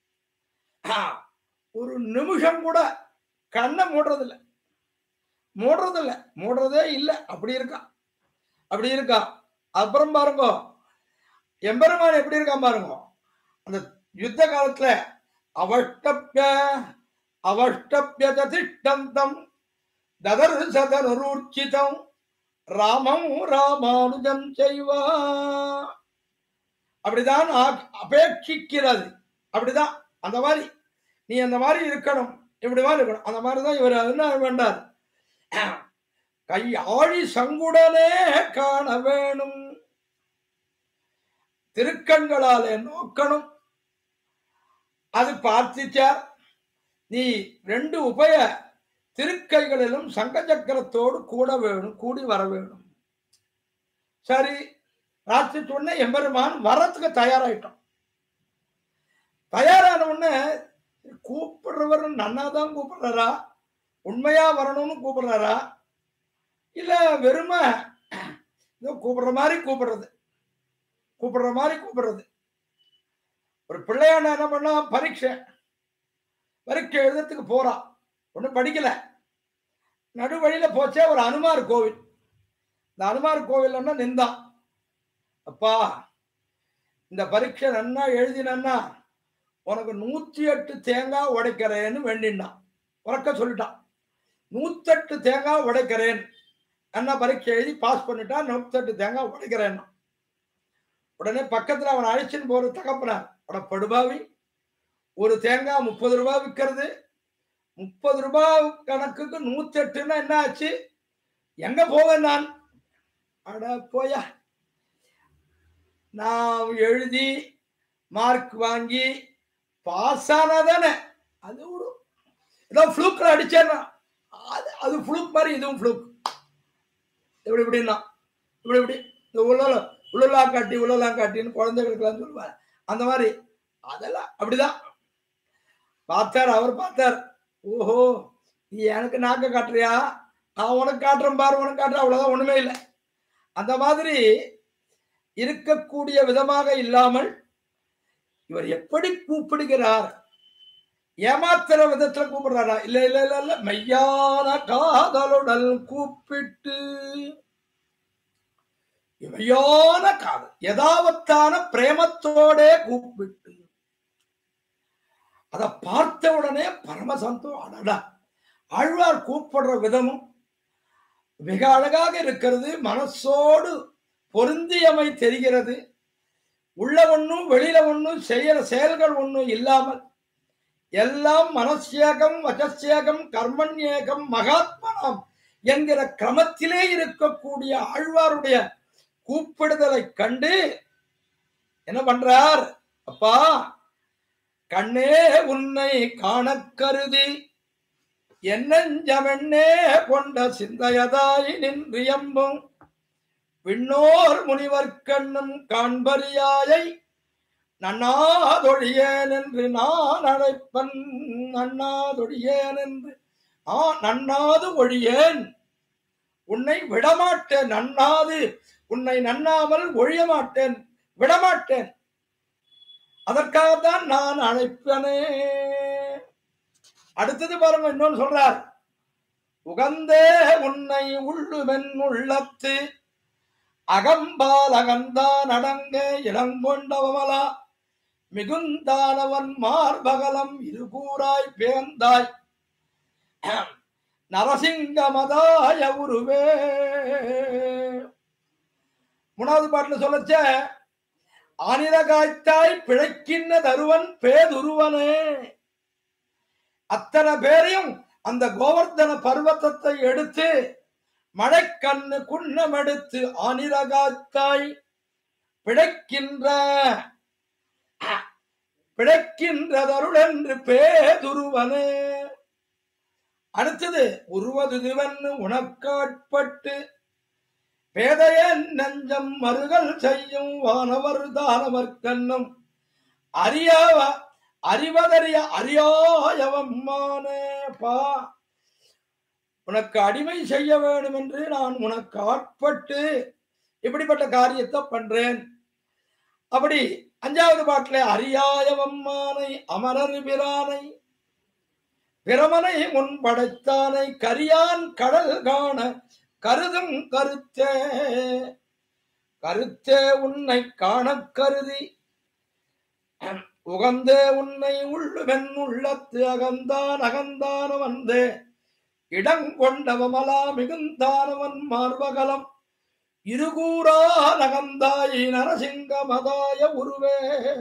Speaker 1: ஒரு நிமிஷம் கூட கண்ணை மூடுறதில்ல மூடுறதில்ல மூடுறதே இல்லை அப்படி இருக்கா அப்படி இருக்கா அப்புறம் பாருங்க எம்பெருமான் எப்படி இருக்கான் பாருங்க அந்த யுத்த காலத்துல அவஷ்டப்ய அவஷ்டப்ய திஷ்டந்தம் ததர்சதனுரூர்ச்சிதம் ராமம் ராமானுஜம் செய்வா அப்படிதான் ஆ- அபேட்சிக்கிறது அப்படிதான் அந்த மாதிரி நீ அந்த மாதிரி இருக்கணும் இப்படி மாதிரி இருக்கணும் அந்த மாதிரி தான் இவர் என்ன வேண்டார் கை ஆழி சங்குடனே காண வேணும் திருக்கண்களாலே நோக்கணும் அது பார்த்திச்சார் நீ ரெண்டு உபய திருக்கைகளிலும் சங்க சக்கரத்தோடு கூட வேணும் கூடி வர வேணும் சரி ராத்திரி உடனே எம்பெருமான் வரத்துக்கு தயாராயிட்டோம் தயாரான உடனே கூப்பிடுறவர் நன்னா தான் கூப்பிடுறாரா உண்மையா வரணும்னு கூப்பிடுறாரா இல்ல வெறுமை ஏதோ கூப்பிடுற மாதிரி கூப்பிடுறது கூப்பிடுற மாதிரி கூப்பிடுறது ஒரு பிள்ளையான என்ன பண்ணா பரீட்சை பரீட்சை எழுதுறதுக்கு போறான் ஒன்றும் படிக்கல நடு வழியில போச்சே ஒரு அனுமார் கோவில் இந்த அனுமார் கோவில்னா நின்றான் அப்பா இந்த பரீட்சை நன்னா எழுதினன்னா உனக்கு நூத்தி எட்டு தேங்காய் உடைக்கிறேன்னு வேண்டினான் உறக்க சொல்லிட்டான் நூத்தெட்டு தேங்காய் உடைக்கிறேன் அண்ணா பரீட்சை எழுதி பாஸ் பண்ணிட்டான் நூத்தெட்டு தேங்காய் உடைக்கிறேன்னா உடனே பக்கத்துல அவன் அழைச்சின்னு போற தகப்பனார் அட படுபாவி ஒரு தேங்காய் முப்பது ரூபாய் விற்கிறது முப்பது ரூபாய் கணக்குக்கு நூத்தி எட்டுன்னா என்ன ஆச்சு எங்க போவேன் நான் அட போயா நான் எழுதி மார்க் வாங்கி பாஸ் ஆனாதானே அது ஒரு ஏதோ ஃப்ளூக்கில் அடிச்சேன்னா அது அது ஃப்ளூக் மாதிரி இதுவும் ஃப்ளூக் இப்படி இப்படின்னா இப்படி இப்படி இந்த உள்ள உள்ளலா காட்டி உள்ளலா காட்டின்னு குழந்தைகளுக்கெல்லாம் சொல்லுவாங்க அந்த மாதிரி அதெல்லாம் அப்படிதான் பார்த்தார் அவர் பார்த்தார் ஓஹோ நீ எனக்கு நாக்க காட்டுறியா நான் உனக்கு காட்டுறேன் பாரு உனக்கு காட்டுறேன் அவ்வளவுதான் ஒண்ணுமே இல்லை அந்த மாதிரி இருக்கக்கூடிய விதமாக இல்லாமல் இவர் எப்படி கூப்பிடுகிறார் ஏமாத்துற விதத்துல கூப்பிடுறாரா இல்ல இல்ல இல்ல இல்ல மெய்யான காதலுடல் கூப்பிட்டு மெய்யான காதல் யதாவத்தான பிரேமத்தோட கூப்பிட்டு அத பார்த்த உடனே பரம சந்தோஷம் அடடா ஆழ்வார் கூப்பிடுற விதமும் மிக அழகாக இருக்கிறது மனசோடு பொருந்தியமை தெரிகிறது உள்ள ஒன்றும் வெளியில ஒன்றும் செய்யற செயல்கள் ஒன்றும் இல்லாமல் எல்லாம் மனசேகம் வஜசேகம் கர்மண்யேகம் மகாத்மனம் என்கிற கிரமத்திலே இருக்கக்கூடிய ஆழ்வாருடைய கூப்பிடுதலை கண்டு என்ன பண்றார் அப்பா கண்ணே உன்னை காணக் கருதி என்னஞ்சமென்னே கொண்ட சிந்தையதாய் நின்றியம்பும் விண்ணோர் முனிவர்க்கண்ணும் காண்பரியாயை நன்னாதொழியேன் என்று நான் அழைப்பன் நன்னாதொழியேன் என்று ஆ நன்னாது ஒழியேன் உன்னை விடமாட்டேன் நன்னாது உன்னை நன்னாமல் ஒழிய மாட்டேன் விடமாட்டேன் அதற்காகத்தான் நான் அழைப்பனே அடுத்தது பாருங்க இன்னொன்னு சொல்றார் உகந்தே உன்னை உள்ளுமென் உள்ளத்து அகம்பால் அகந்தான் அடங்க இளங்கொண்டவமலா மிகுந்தானவன் மார்பகலம் இருகூறாய் பேந்தாய் நரசிங்கமதாய உருவே மூணாவது பாட்டுல சொல்லச்ச ஆனிர காய்த்தாய் பிழைக்கின்ற தருவன் பேதுருவனே அத்தனை பேரையும் அந்த கோவர்தன பர்வத்தத்தை எடுத்து மழைக்கண்ணு குன்னம் எடுத்து ஆனிரகாத்தாய் பிழைக்கின்ற பிழைக்கின்றதருள் என்று பேதுருவனே அடுத்தது உருவதுவன் உனக்காட்பட்டு பேதையன் நஞ்சம் மறுகள் செய்யும் வானவர் தானவர் கண்ணும் அறியாவ அறிவதறிய அறியாயவம்மானே பா உனக்கு அடிமை செய்ய வேண்டும் என்று நான் உனக்கு ஆட்பட்டு இப்படிப்பட்ட காரியத்தை பண்றேன் அப்படி அஞ்சாவது பாட்டில அறியாயவம்மானை அமரர் பிரானை பிரமனை முன் படைத்தானை கரியான் கடல் காண கருதும் கருத்தே கருத்தே உன்னை காணக் கருதி உகந்தே உன்னை உள்ளுவென் உள்ளத்து அகந்தான் அகந்தான வந்தே இடங்கொண்டவமலா மிகுந்தானவன் மார்பகலம் இருகூறா நகந்தாய் நரசிங்க மதாய உருவே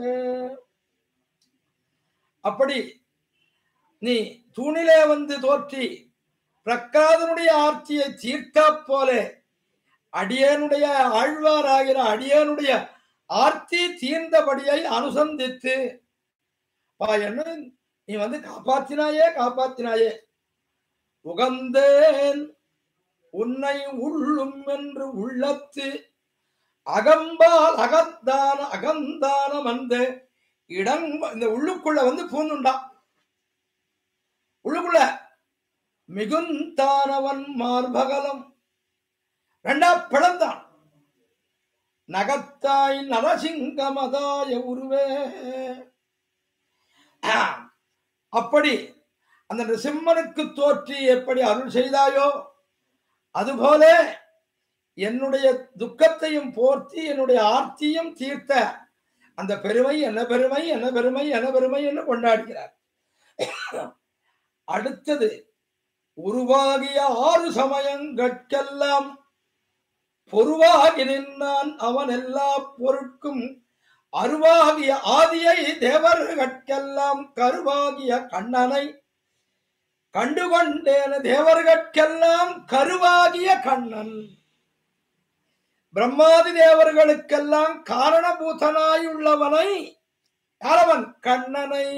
Speaker 1: அப்படி நீ தூணிலே வந்து தோற்றி பிரக்காதனுடைய ஆட்சியை தீர்த்தா போல அடியனுடைய ஆழ்வாராகிற அடியனுடைய ஆர்த்தி தீர்ந்தபடியை அனுசந்தித்து பா என்ன நீ வந்து காப்பாத்தினாயே காப்பாத்தினாயே உகந்தேன் உன்னை உள்ளும் என்று உள்ளத்து அகம்பால் அகந்தான அகந்தானம் வந்து இடம் இந்த உள்ளுக்குள்ள வந்து பூந்துண்டான் உள்ளுக்குள்ள மிகுந்தானவன் மார்பகலம் ரெண்டா பிளந்தான் நகத்தாய் நரசிங்கமதாய உருவே அப்படி அந்த நிருசிம்மனுக்கு தோற்றி எப்படி அருள் செய்தாயோ அதுபோல என்னுடைய துக்கத்தையும் போர்த்தி என்னுடைய ஆர்த்தியும் தீர்த்த அந்த பெருமை என்ன பெருமை என்ன பெருமை என்ன பெருமை என்று கொண்டாடுகிறார் அடுத்தது உருவாகிய ஆறு சமயங்கட்கெல்லாம் பொருவாகி நின்றான் அவன் எல்லா பொருட்கும் அருவாகிய ஆதியை தேவர்கட்கெல்லாம் கருவாகிய கண்ணனை கண்டுகொண்டேன தேவர்கட்கெல்லாம் கருவாகிய கண்ணன் பிரம்மாதி தேவர்களுக்கெல்லாம் காரணபூதனாயுள்ளவனை யாரவன் கண்ணனை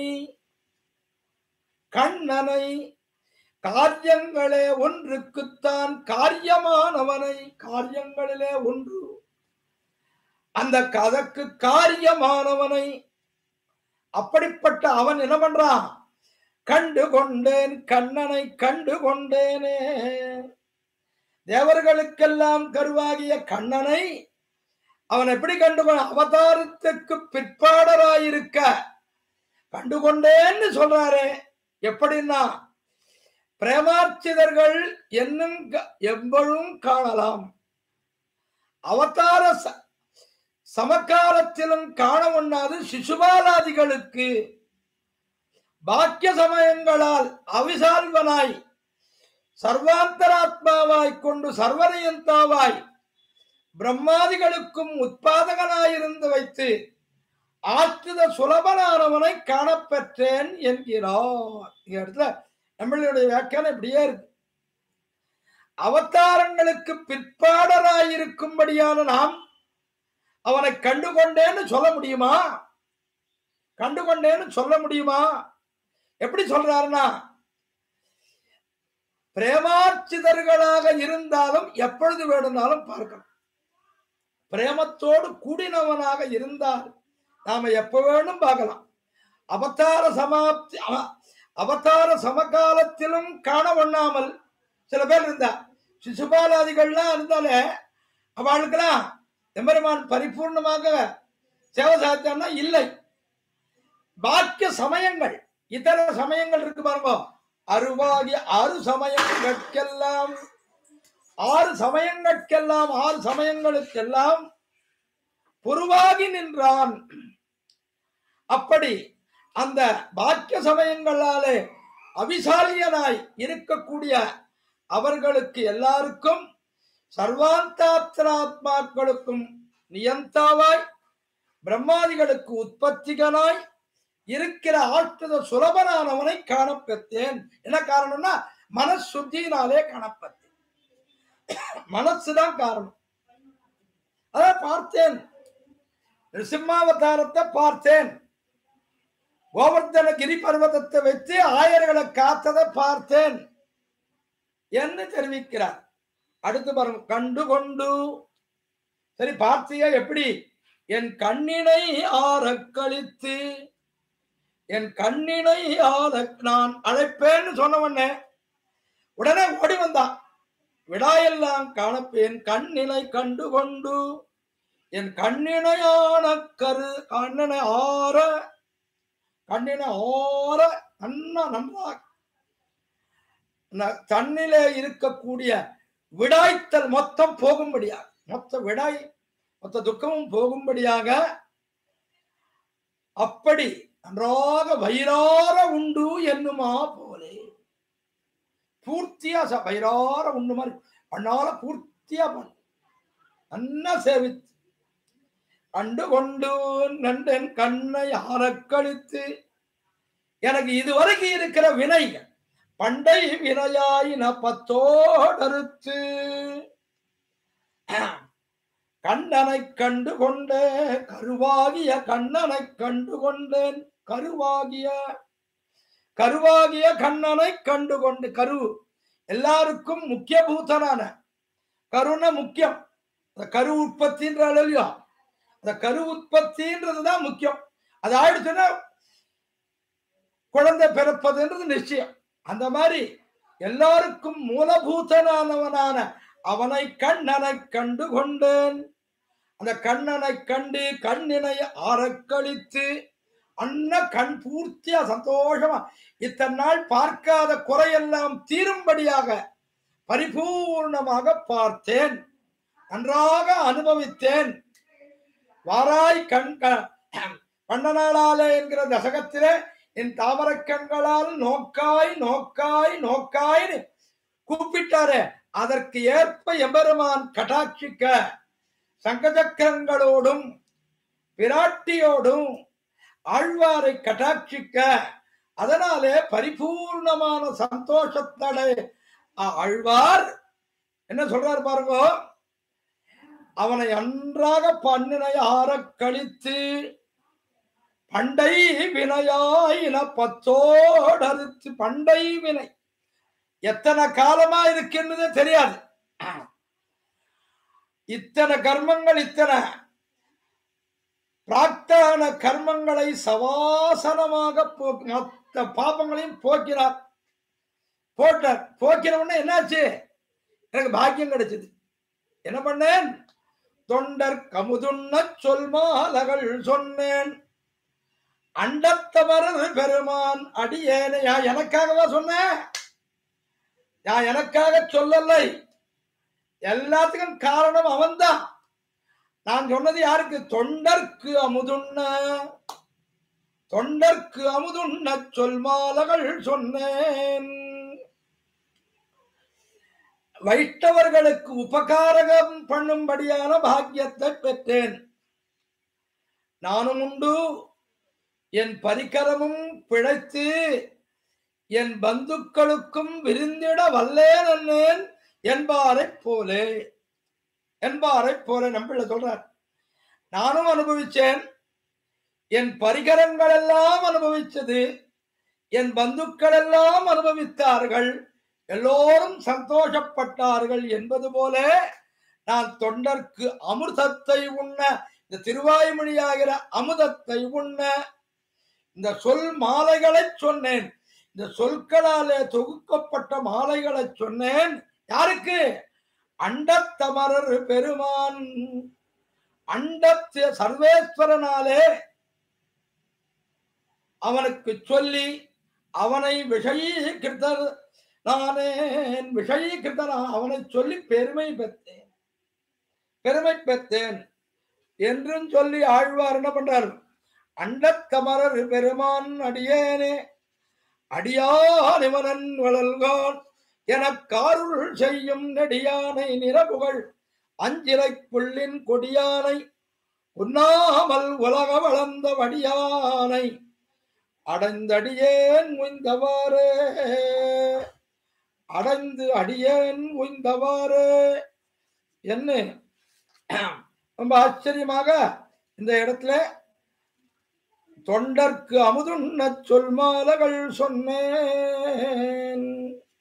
Speaker 1: கண்ணனை காரியங்களே ஒன்றுக்குத்தான் காரியமானவனை காரியங்களிலே ஒன்று அந்த கதக்கு காரியமானவனை அப்படிப்பட்ட அவன் என்ன பண்றான் கண்டு கொண்டேன் கண்ணனை கண்டு கொண்டேனே தேவர்களுக்கெல்லாம் கருவாகிய கண்ணனை அவன் எப்படி கண்டு கொண்ட அவதாரத்துக்கு பிற்பாடராயிருக்க கண்டு கொண்டேன்னு சொல்றாரே எப்படின்னா பிரேமார்ச்சிதர்கள் என்னும் க- எவ்வளும் காணலாம் அவதார ச- சமகாலத்திலும் காண ஒண்ணாது சிசுபாலாதிகளுக்கு பாக்கிய சமயங்களால் அவிசால்வனாய் சர்வாந்தராத்மாவாய் கொண்டு சர்வனையந்தாவாய் பிரம்மாதிகளுக்கும் உற்பாதகனாயிருந்து வைத்து ஆற்றுத சுலபனானவனை காணப்பெற்றேன் என்கிறார் இந்த இடத்துல நம்மளுடைய வியாக்கியானம் இப்படியே இருக்கு அவதாரங்களுக்கு பிற்பாடராயிருக்கும்படியான நாம் அவனை கண்டுகொண்டேன்னு சொல்ல முடியுமா கண்டுகொண்டேன்னு சொல்ல முடியுமா எப்படி சொல்றாருன்னா பிரேமார்ச்சிதர்களாக இருந்தாலும் எப்பொழுது வேணும்னாலும் பார்க்கலாம் பிரேமத்தோடு கூடினவனாக இருந்தால் நாம எப்ப வேணும் பார்க்கலாம் அவதார சமாப்தி அவ- அவதார சமகாலத்திலும் காண ஒண்ணாமல் சில பேர் இருந்தா சிசுபாலாதிகள்லாம் இருந்தாலே அவளுக்கெல்லாம் எம்பெருமான் பரிபூர்ணமாக சேவை சாத்தியான்னா இல்லை பாக்கிய சமயங்கள் இதர சமயங்கள் இருக்கு பாருங்க அருவாகிய ஆறு சமயங்களுக்கெல்லாம் ஆறு சமயங்களுக்கெல்லாம் ஆறு சமயங்களுக்கெல்லாம் பொருவாகி நின்றான் அப்படி அந்த பாக்கிய சமயங்களாலே அவிசாலியனாய் இருக்கக்கூடிய அவர்களுக்கு எல்லாருக்கும் சர்வாந்தாத்ராத்மாக்களுக்கும் நியந்தாவாய் பிரம்மாதிகளுக்கு உற்பத்திகனாய் இருக்கிற ஆற்றுத சுலபனானவனை காணப்பெற்றேன் என்ன காரணம்னா மனசுத்தியினாலே காணப்பட்டேன் மனசுதான் காரணம் அதான் பார்த்தேன் நிருசிம்மாவதாரத்தை பார்த்தேன் கோவர்தன கிரி பர்வதத்தை வச்சு ஆயர்களை காத்ததை பார்த்தேன் என்று தெரிவிக்கிறார் அடுத்து பாருங்க கண்டு கொண்டு சரி பார்த்தியா எப்படி என் கண்ணினை ஆறக் கழித்து என் கண்ணினை ஆற நான் அழைப்பேன்னு சொன்ன உடனே உடனே ஓடி வந்தான் விடாயெல்லாம் காணப்பேன் கண்ணினை கண்டு கொண்டு என் கண்ணினையான கரு கண்ணனை ஆற கண்ணினை ஆற நன்னா நன்றா ந- தன்னிலே இருக்கக்கூடிய விடாய்த்தல் மொத்தம் போகும்படியாக மொத்த விடாய் மொத்த துக்கமும் போகும்படியாக அப்படி நன்றாக வயிறார உண்டு என்னுமா போலே பூர்த்தியா ச- வயிறார உண்டு மாதிரி பண்ணால பூர்த்தியா பண்ணு நன்னா சேவித்து கண்டு கொண்டு நண்டன் கண்ணை ஆரக்களித்து எனக்கு இதுவரைக்கும் இருக்கிற வினைகள் பண்டை வினையாயின பத்தோடறுத்து கண்ணனை கண்டு கொண்ட கருவாகிய கண்ணனை கண்டு கொண்டேன் கருவாகிய கருவாகிய கண்ணனை கண்டு கொண்டு கரு எல்லாருக்கும் முக்கிய பூதனான கருண முக்கியம் அந்த கரு உற்பத்தின்ற இல்லையா அந்த கரு உற்பத்தின்றது தான் முக்கியம் அது ஆயிடுச்சுன்னா குழந்தை பிறப்பதுன்றது நிச்சயம் அந்த மாதிரி எல்லாருக்கும் மூலபூதனானவனான அவனை கண்ணனை கண்டு கொண்டேன் அந்த கண்ணனை கண்டு கண்ணினை ஆரக்களித்து அண்ண கண் பூர்த்தியா சந்தோஷமா இத்தனை நாள் பார்க்காத குறையெல்லாம் தீரும்படியாக பரிபூர்ணமாக பார்த்தேன் நன்றாக அனுபவித்தேன் வாராய் கண் க- கண்ணனாளாலே என்கிற தசகத்திலே என் தாமரக் கண்களால் நோக்காய் நோக்காய் நோக்காய்னு கூப்பிட்டாரே அதற்கு ஏற்ப எம்பெருமான் கட்டாட்சிக்க சங்கச்சக்கரங்களோடும் பிராட்டியோடும் ஆழ்வாரை கட்டாட்சிக்க அதனாலே பரிபூர்ணமான சந்தோஷத்தடை ஆழ்வார் என்ன சொல்றாரு பாருங்க அவனை அன்றாக பண்ணினை ஆறக் கழித்து பண்டை வினையாயின பத்தோடறுத்து பண்டை வினை எத்தனை காலமா இருக்கின்றது தெரியாது இத்தனை கர்மங்கள் இத்தனை பிராக்தான கர்மங்களை சவாசனமாக போக்கு மொத்த பாபங்களையும் போக்கினார் போட்டார் போக்கின உடனே என்னாச்சு எனக்கு பாக்கியம் கிடைச்சது என்ன பண்ணேன் தொண்டர் கமுதுண்ண சொல்மாலகள் சொன்னேன் அண்டத்தமரது பெருமான் அடியேனையா எனக்காகவா சொன்னேன் நான் எனக்காக சொல்லலை எல்லாத்துக்கும் காரணம் அவன்தான் நான் சொன்னது யாருக்கு தொண்டர்க்கு அமுதுண்ண தொண்டர்க்கு அமுதுண்ண சொல்மாலகள் சொன்னேன் வைஷ்ணவர்களுக்கு உபகாரகம் பண்ணும்படியான பாக்கியத்தை பெற்றேன் நானும் உண்டு என் பரிகரமும் பிழைத்து என் பந்துக்களுக்கும் விருந்திட வல்லேன் என்னேன் என்பாரைப் போலே என்பாரைப் போல நம்பிள்ள சொல்றார் நானும் அனுபவிச்சேன் என் பரிகரங்கள் எல்லாம் அனுபவிச்சது என் பந்துக்கள் எல்லாம் அனுபவித்தார்கள் எல்லோரும் சந்தோஷப்பட்டார்கள் என்பது போல நான் தொண்டர்க்கு அமிர்தத்தை உண்ண இந்த திருவாய்மொழியாகிற அமுதத்தை உண்ண இந்த சொல் மாலைகளை சொன்னேன் இந்த சொற்களாலே தொகுக்கப்பட்ட மாலைகளை சொன்னேன் யாருக்கு அண்டத்தமரர் பெருமான் அண்டத்து சர்வேஸ்வரனாலே அவனுக்கு சொல்லி அவனை விஷயீகிருத்தர் நானே விஷயீகிருத்தனா அவனை சொல்லி பெருமை பெற்றேன் பெருமை பெற்றேன் என்றும் சொல்லி ஆழ்வார் என்ன பண்றார் அண்டத்தமரர் பெருமான் அடியேனே அடியானிவனன் வளல்கான் எனக்காருள் செய்யும் நெடியானை நிறபுகழ் அஞ்சிலை புள்ளின் கொடியானை உண்ணாமல் உலக வளர்ந்த வடியானை அடைந்தடியேன் உய்ந்தவாறு அடைந்து அடியேன் உய்ந்தவாறு என்ன ரொம்ப ஆச்சரியமாக இந்த இடத்துல தொண்டர்க்கு அமுதுண்ண சொல் மாலகள் சொன்னேன்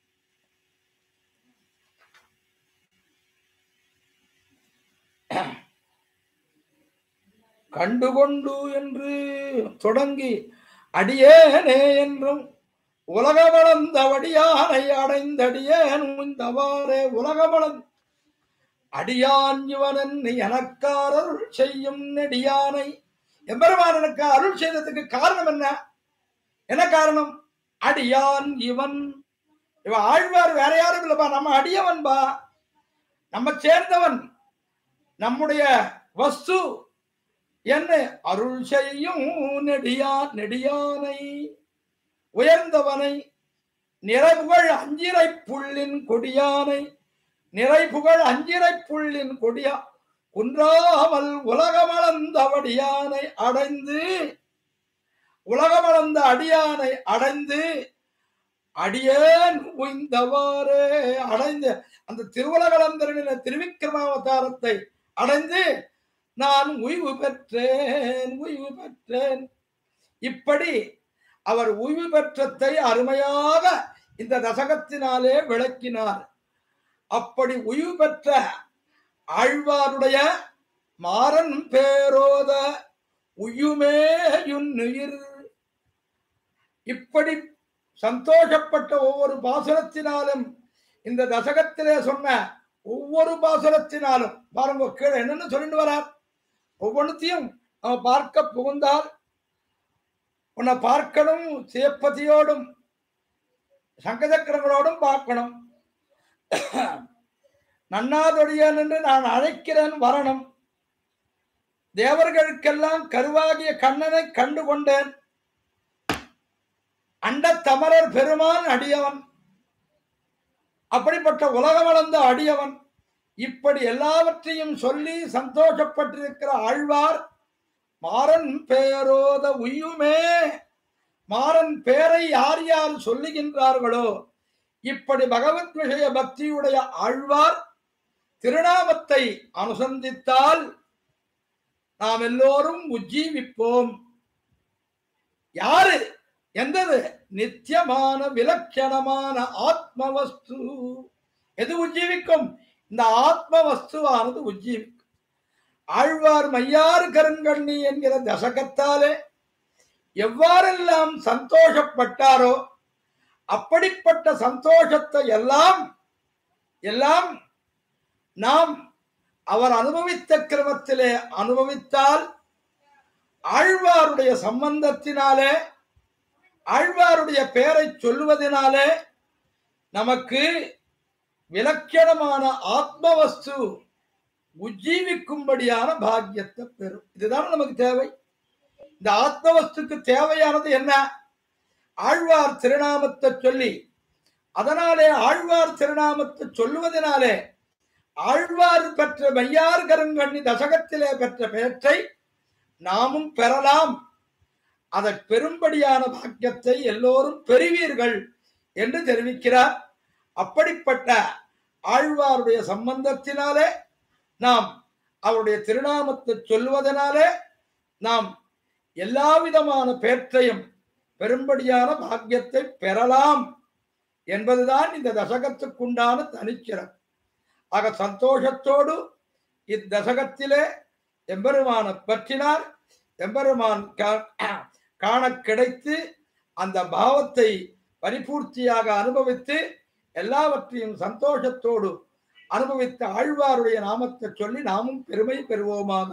Speaker 1: கண்டுகொண்டு என்று தொடங்கி அடியேனே என்றும் உலக வளர்ந்த வடியானை அடைந்தடியேன் உய்ந்தவாறே உலக வளர்ந்த அடியான் இவனன் எனக்காரர் செய்யும் நெடியானை எம்பெருமானனுக்கு அருள் செய்ததுக்கு காரணம் என்ன என்ன காரணம் அடியான் இவன் இவன் ஆழ்வார் வேற யாரும் இல்லப்பா நம்ம அடியவன்பா நம்ம சேர்ந்தவன் நம்முடைய வஸ்து என்ன அருள் செய்யும் நெடியான் நெடியானை உயர்ந்தவனை நிறைபுகழ் அஞ்சிரை புள்ளின் கொடியானை நிறைபுகழ் அஞ்சிரை புள்ளின் கொடியா குன்றாமல் உலகமளந்த வடியானை அடைந்து உலகமளந்த அடியானை அடைந்து அடியேன் உய்ந்தவாறே அடைந்து அந்த திருவுலகளந்தரின திருவிக்கிரமாவதாரத்தை அடைந்து நான் உய்வு பெற்றேன் உய்வு பெற்றேன் இப்படி அவர் உய்வு பெற்றத்தை அருமையாக இந்த தசகத்தினாலே விளக்கினார் அப்படி உய்வு பெற்ற ஆழ்வாருடைய மாறன் பேரோத உயுமேயுன்னுயிர் இப்படி சந்தோஷப்பட்ட ஒவ்வொரு பாசுரத்தினாலும் இந்த தசகத்திலே சொன்ன ஒவ்வொரு பாசுரத்தினாலும் பாருங்க கீழே என்னன்னு சொல்லிட்டு வரார் ஒவ்வொன்றுத்தையும் அவன் பார்க்க புகுந்தால் உன்னை பார்க்கணும் சேப்பதியோடும் சங்கசக்கரங்களோடும் பார்க்கணும் நன்னாதொடியன் என்று நான் அழைக்கிறேன் வரணும் தேவர்களுக்கெல்லாம் கருவாகிய கண்ணனை கண்டு கொண்டேன் அண்ட தமரர் பெருமான் அடியவன் அப்படிப்பட்ட உலகம் வளர்ந்த அடியவன் இப்படி எல்லாவற்றையும் சொல்லி சந்தோஷப்பட்டிருக்கிற ஆழ்வார் மாறன் பேரோத உய்யுமே மாறன் பேரை யார் யார் சொல்லுகின்றார்களோ இப்படி பகவத் விஷய பக்தியுடைய ஆழ்வார் திருநாமத்தை அனுசந்தித்தால் நாம் எல்லோரும் உஜ்ஜீவிப்போம் யாரு எந்தது நித்தியமான விலட்சணமான ஆத்மவஸ்து எது உஜ்ஜீவிக்கும் இந்த ஆத்ம வஸ்துவானது உஜ்ஜீவிக்கும் ஆழ்வார் மையாறு கருங்கண்ணி என்கிற தசகத்தாலே எவ்வாறெல்லாம் சந்தோஷப்பட்டாரோ அப்படிப்பட்ட சந்தோஷத்தை எல்லாம் எல்லாம் நாம் அவர் அனுபவித்த கிரமத்திலே அனுபவித்தால் ஆழ்வாருடைய சம்பந்தத்தினாலே ஆழ்வாருடைய பெயரை சொல்லுவதனாலே நமக்கு விலட்சணமான ஆத்மவஸ்து உஜ்ஜீவிக்கும்படியான பாக்கியத்தை பெறும் இதுதான் நமக்கு தேவை இந்த ஆத்மவஸ்துக்கு தேவையானது என்ன ஆழ்வார் திருநாமத்தை சொல்லி அதனாலே ஆழ்வார் திருநாமத்தை சொல்லுவதனாலே ஆழ்வார் பெற்ற மையார் கருங்கண்ணி தசகத்திலே பெற்ற பெயற்றை நாமும் பெறலாம் அதை பெரும்படியான பாக்கியத்தை எல்லோரும் பெறுவீர்கள் என்று தெரிவிக்கிறார் அப்படிப்பட்ட ஆழ்வாருடைய சம்பந்தத்தினாலே நாம் அவருடைய திருநாமத்தை சொல்லுவதனாலே நாம் எல்லா விதமான பேற்றையும் பெரும்படியான பாக்கியத்தை பெறலாம் என்பதுதான் இந்த தசகத்துக்குண்டான தனிச்சிறப்பு ஆக சந்தோஷத்தோடு இத்தசகத்திலே எம்பெருமான பற்றினார் எம்பெருமான் காண கிடைத்து அந்த பாவத்தை பரிபூர்த்தியாக அனுபவித்து எல்லாவற்றையும் சந்தோஷத்தோடு அனுபவித்த ஆழ்வாருடைய நாமத்தை சொல்லி நாமும் பெருமை பெறுவோமாக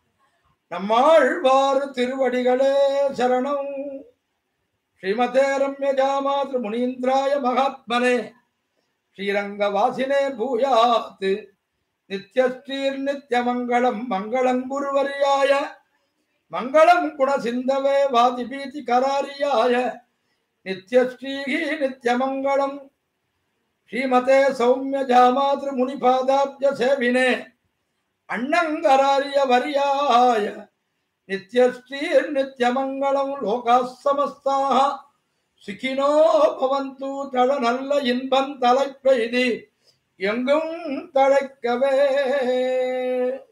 Speaker 1: நம்மாழ்வாறு திருவடிகளே சரணம் ஸ்ரீமதே ரம்யஜாமாத்ரு முனீந்திராய மகாத்மனே ஸ்ரீரங்கவாசினே பூயாத் நித்யஸ்ரீர் நித்யமங்கலம் மங்களம் குருவரியாய மங்களம் குணசிந்தவே வாதிபீதி கராரியாய நித்யஸ்ரீஹி நித்யமங்கலம் ஸ்ரீமதே சௌமிய ஜாமாத்ரு முனிபாதாப்ஜ சேவினே அண்ணங்கராரிய வரியாய நித்யஸ்ரீர் நித்யமங்கலம் லோகா சமஸ்தாக சுகினோ பவந்து தழ நல்ல இன்பம் தலைப்பெய்தி எங்கும் தழைக்கவே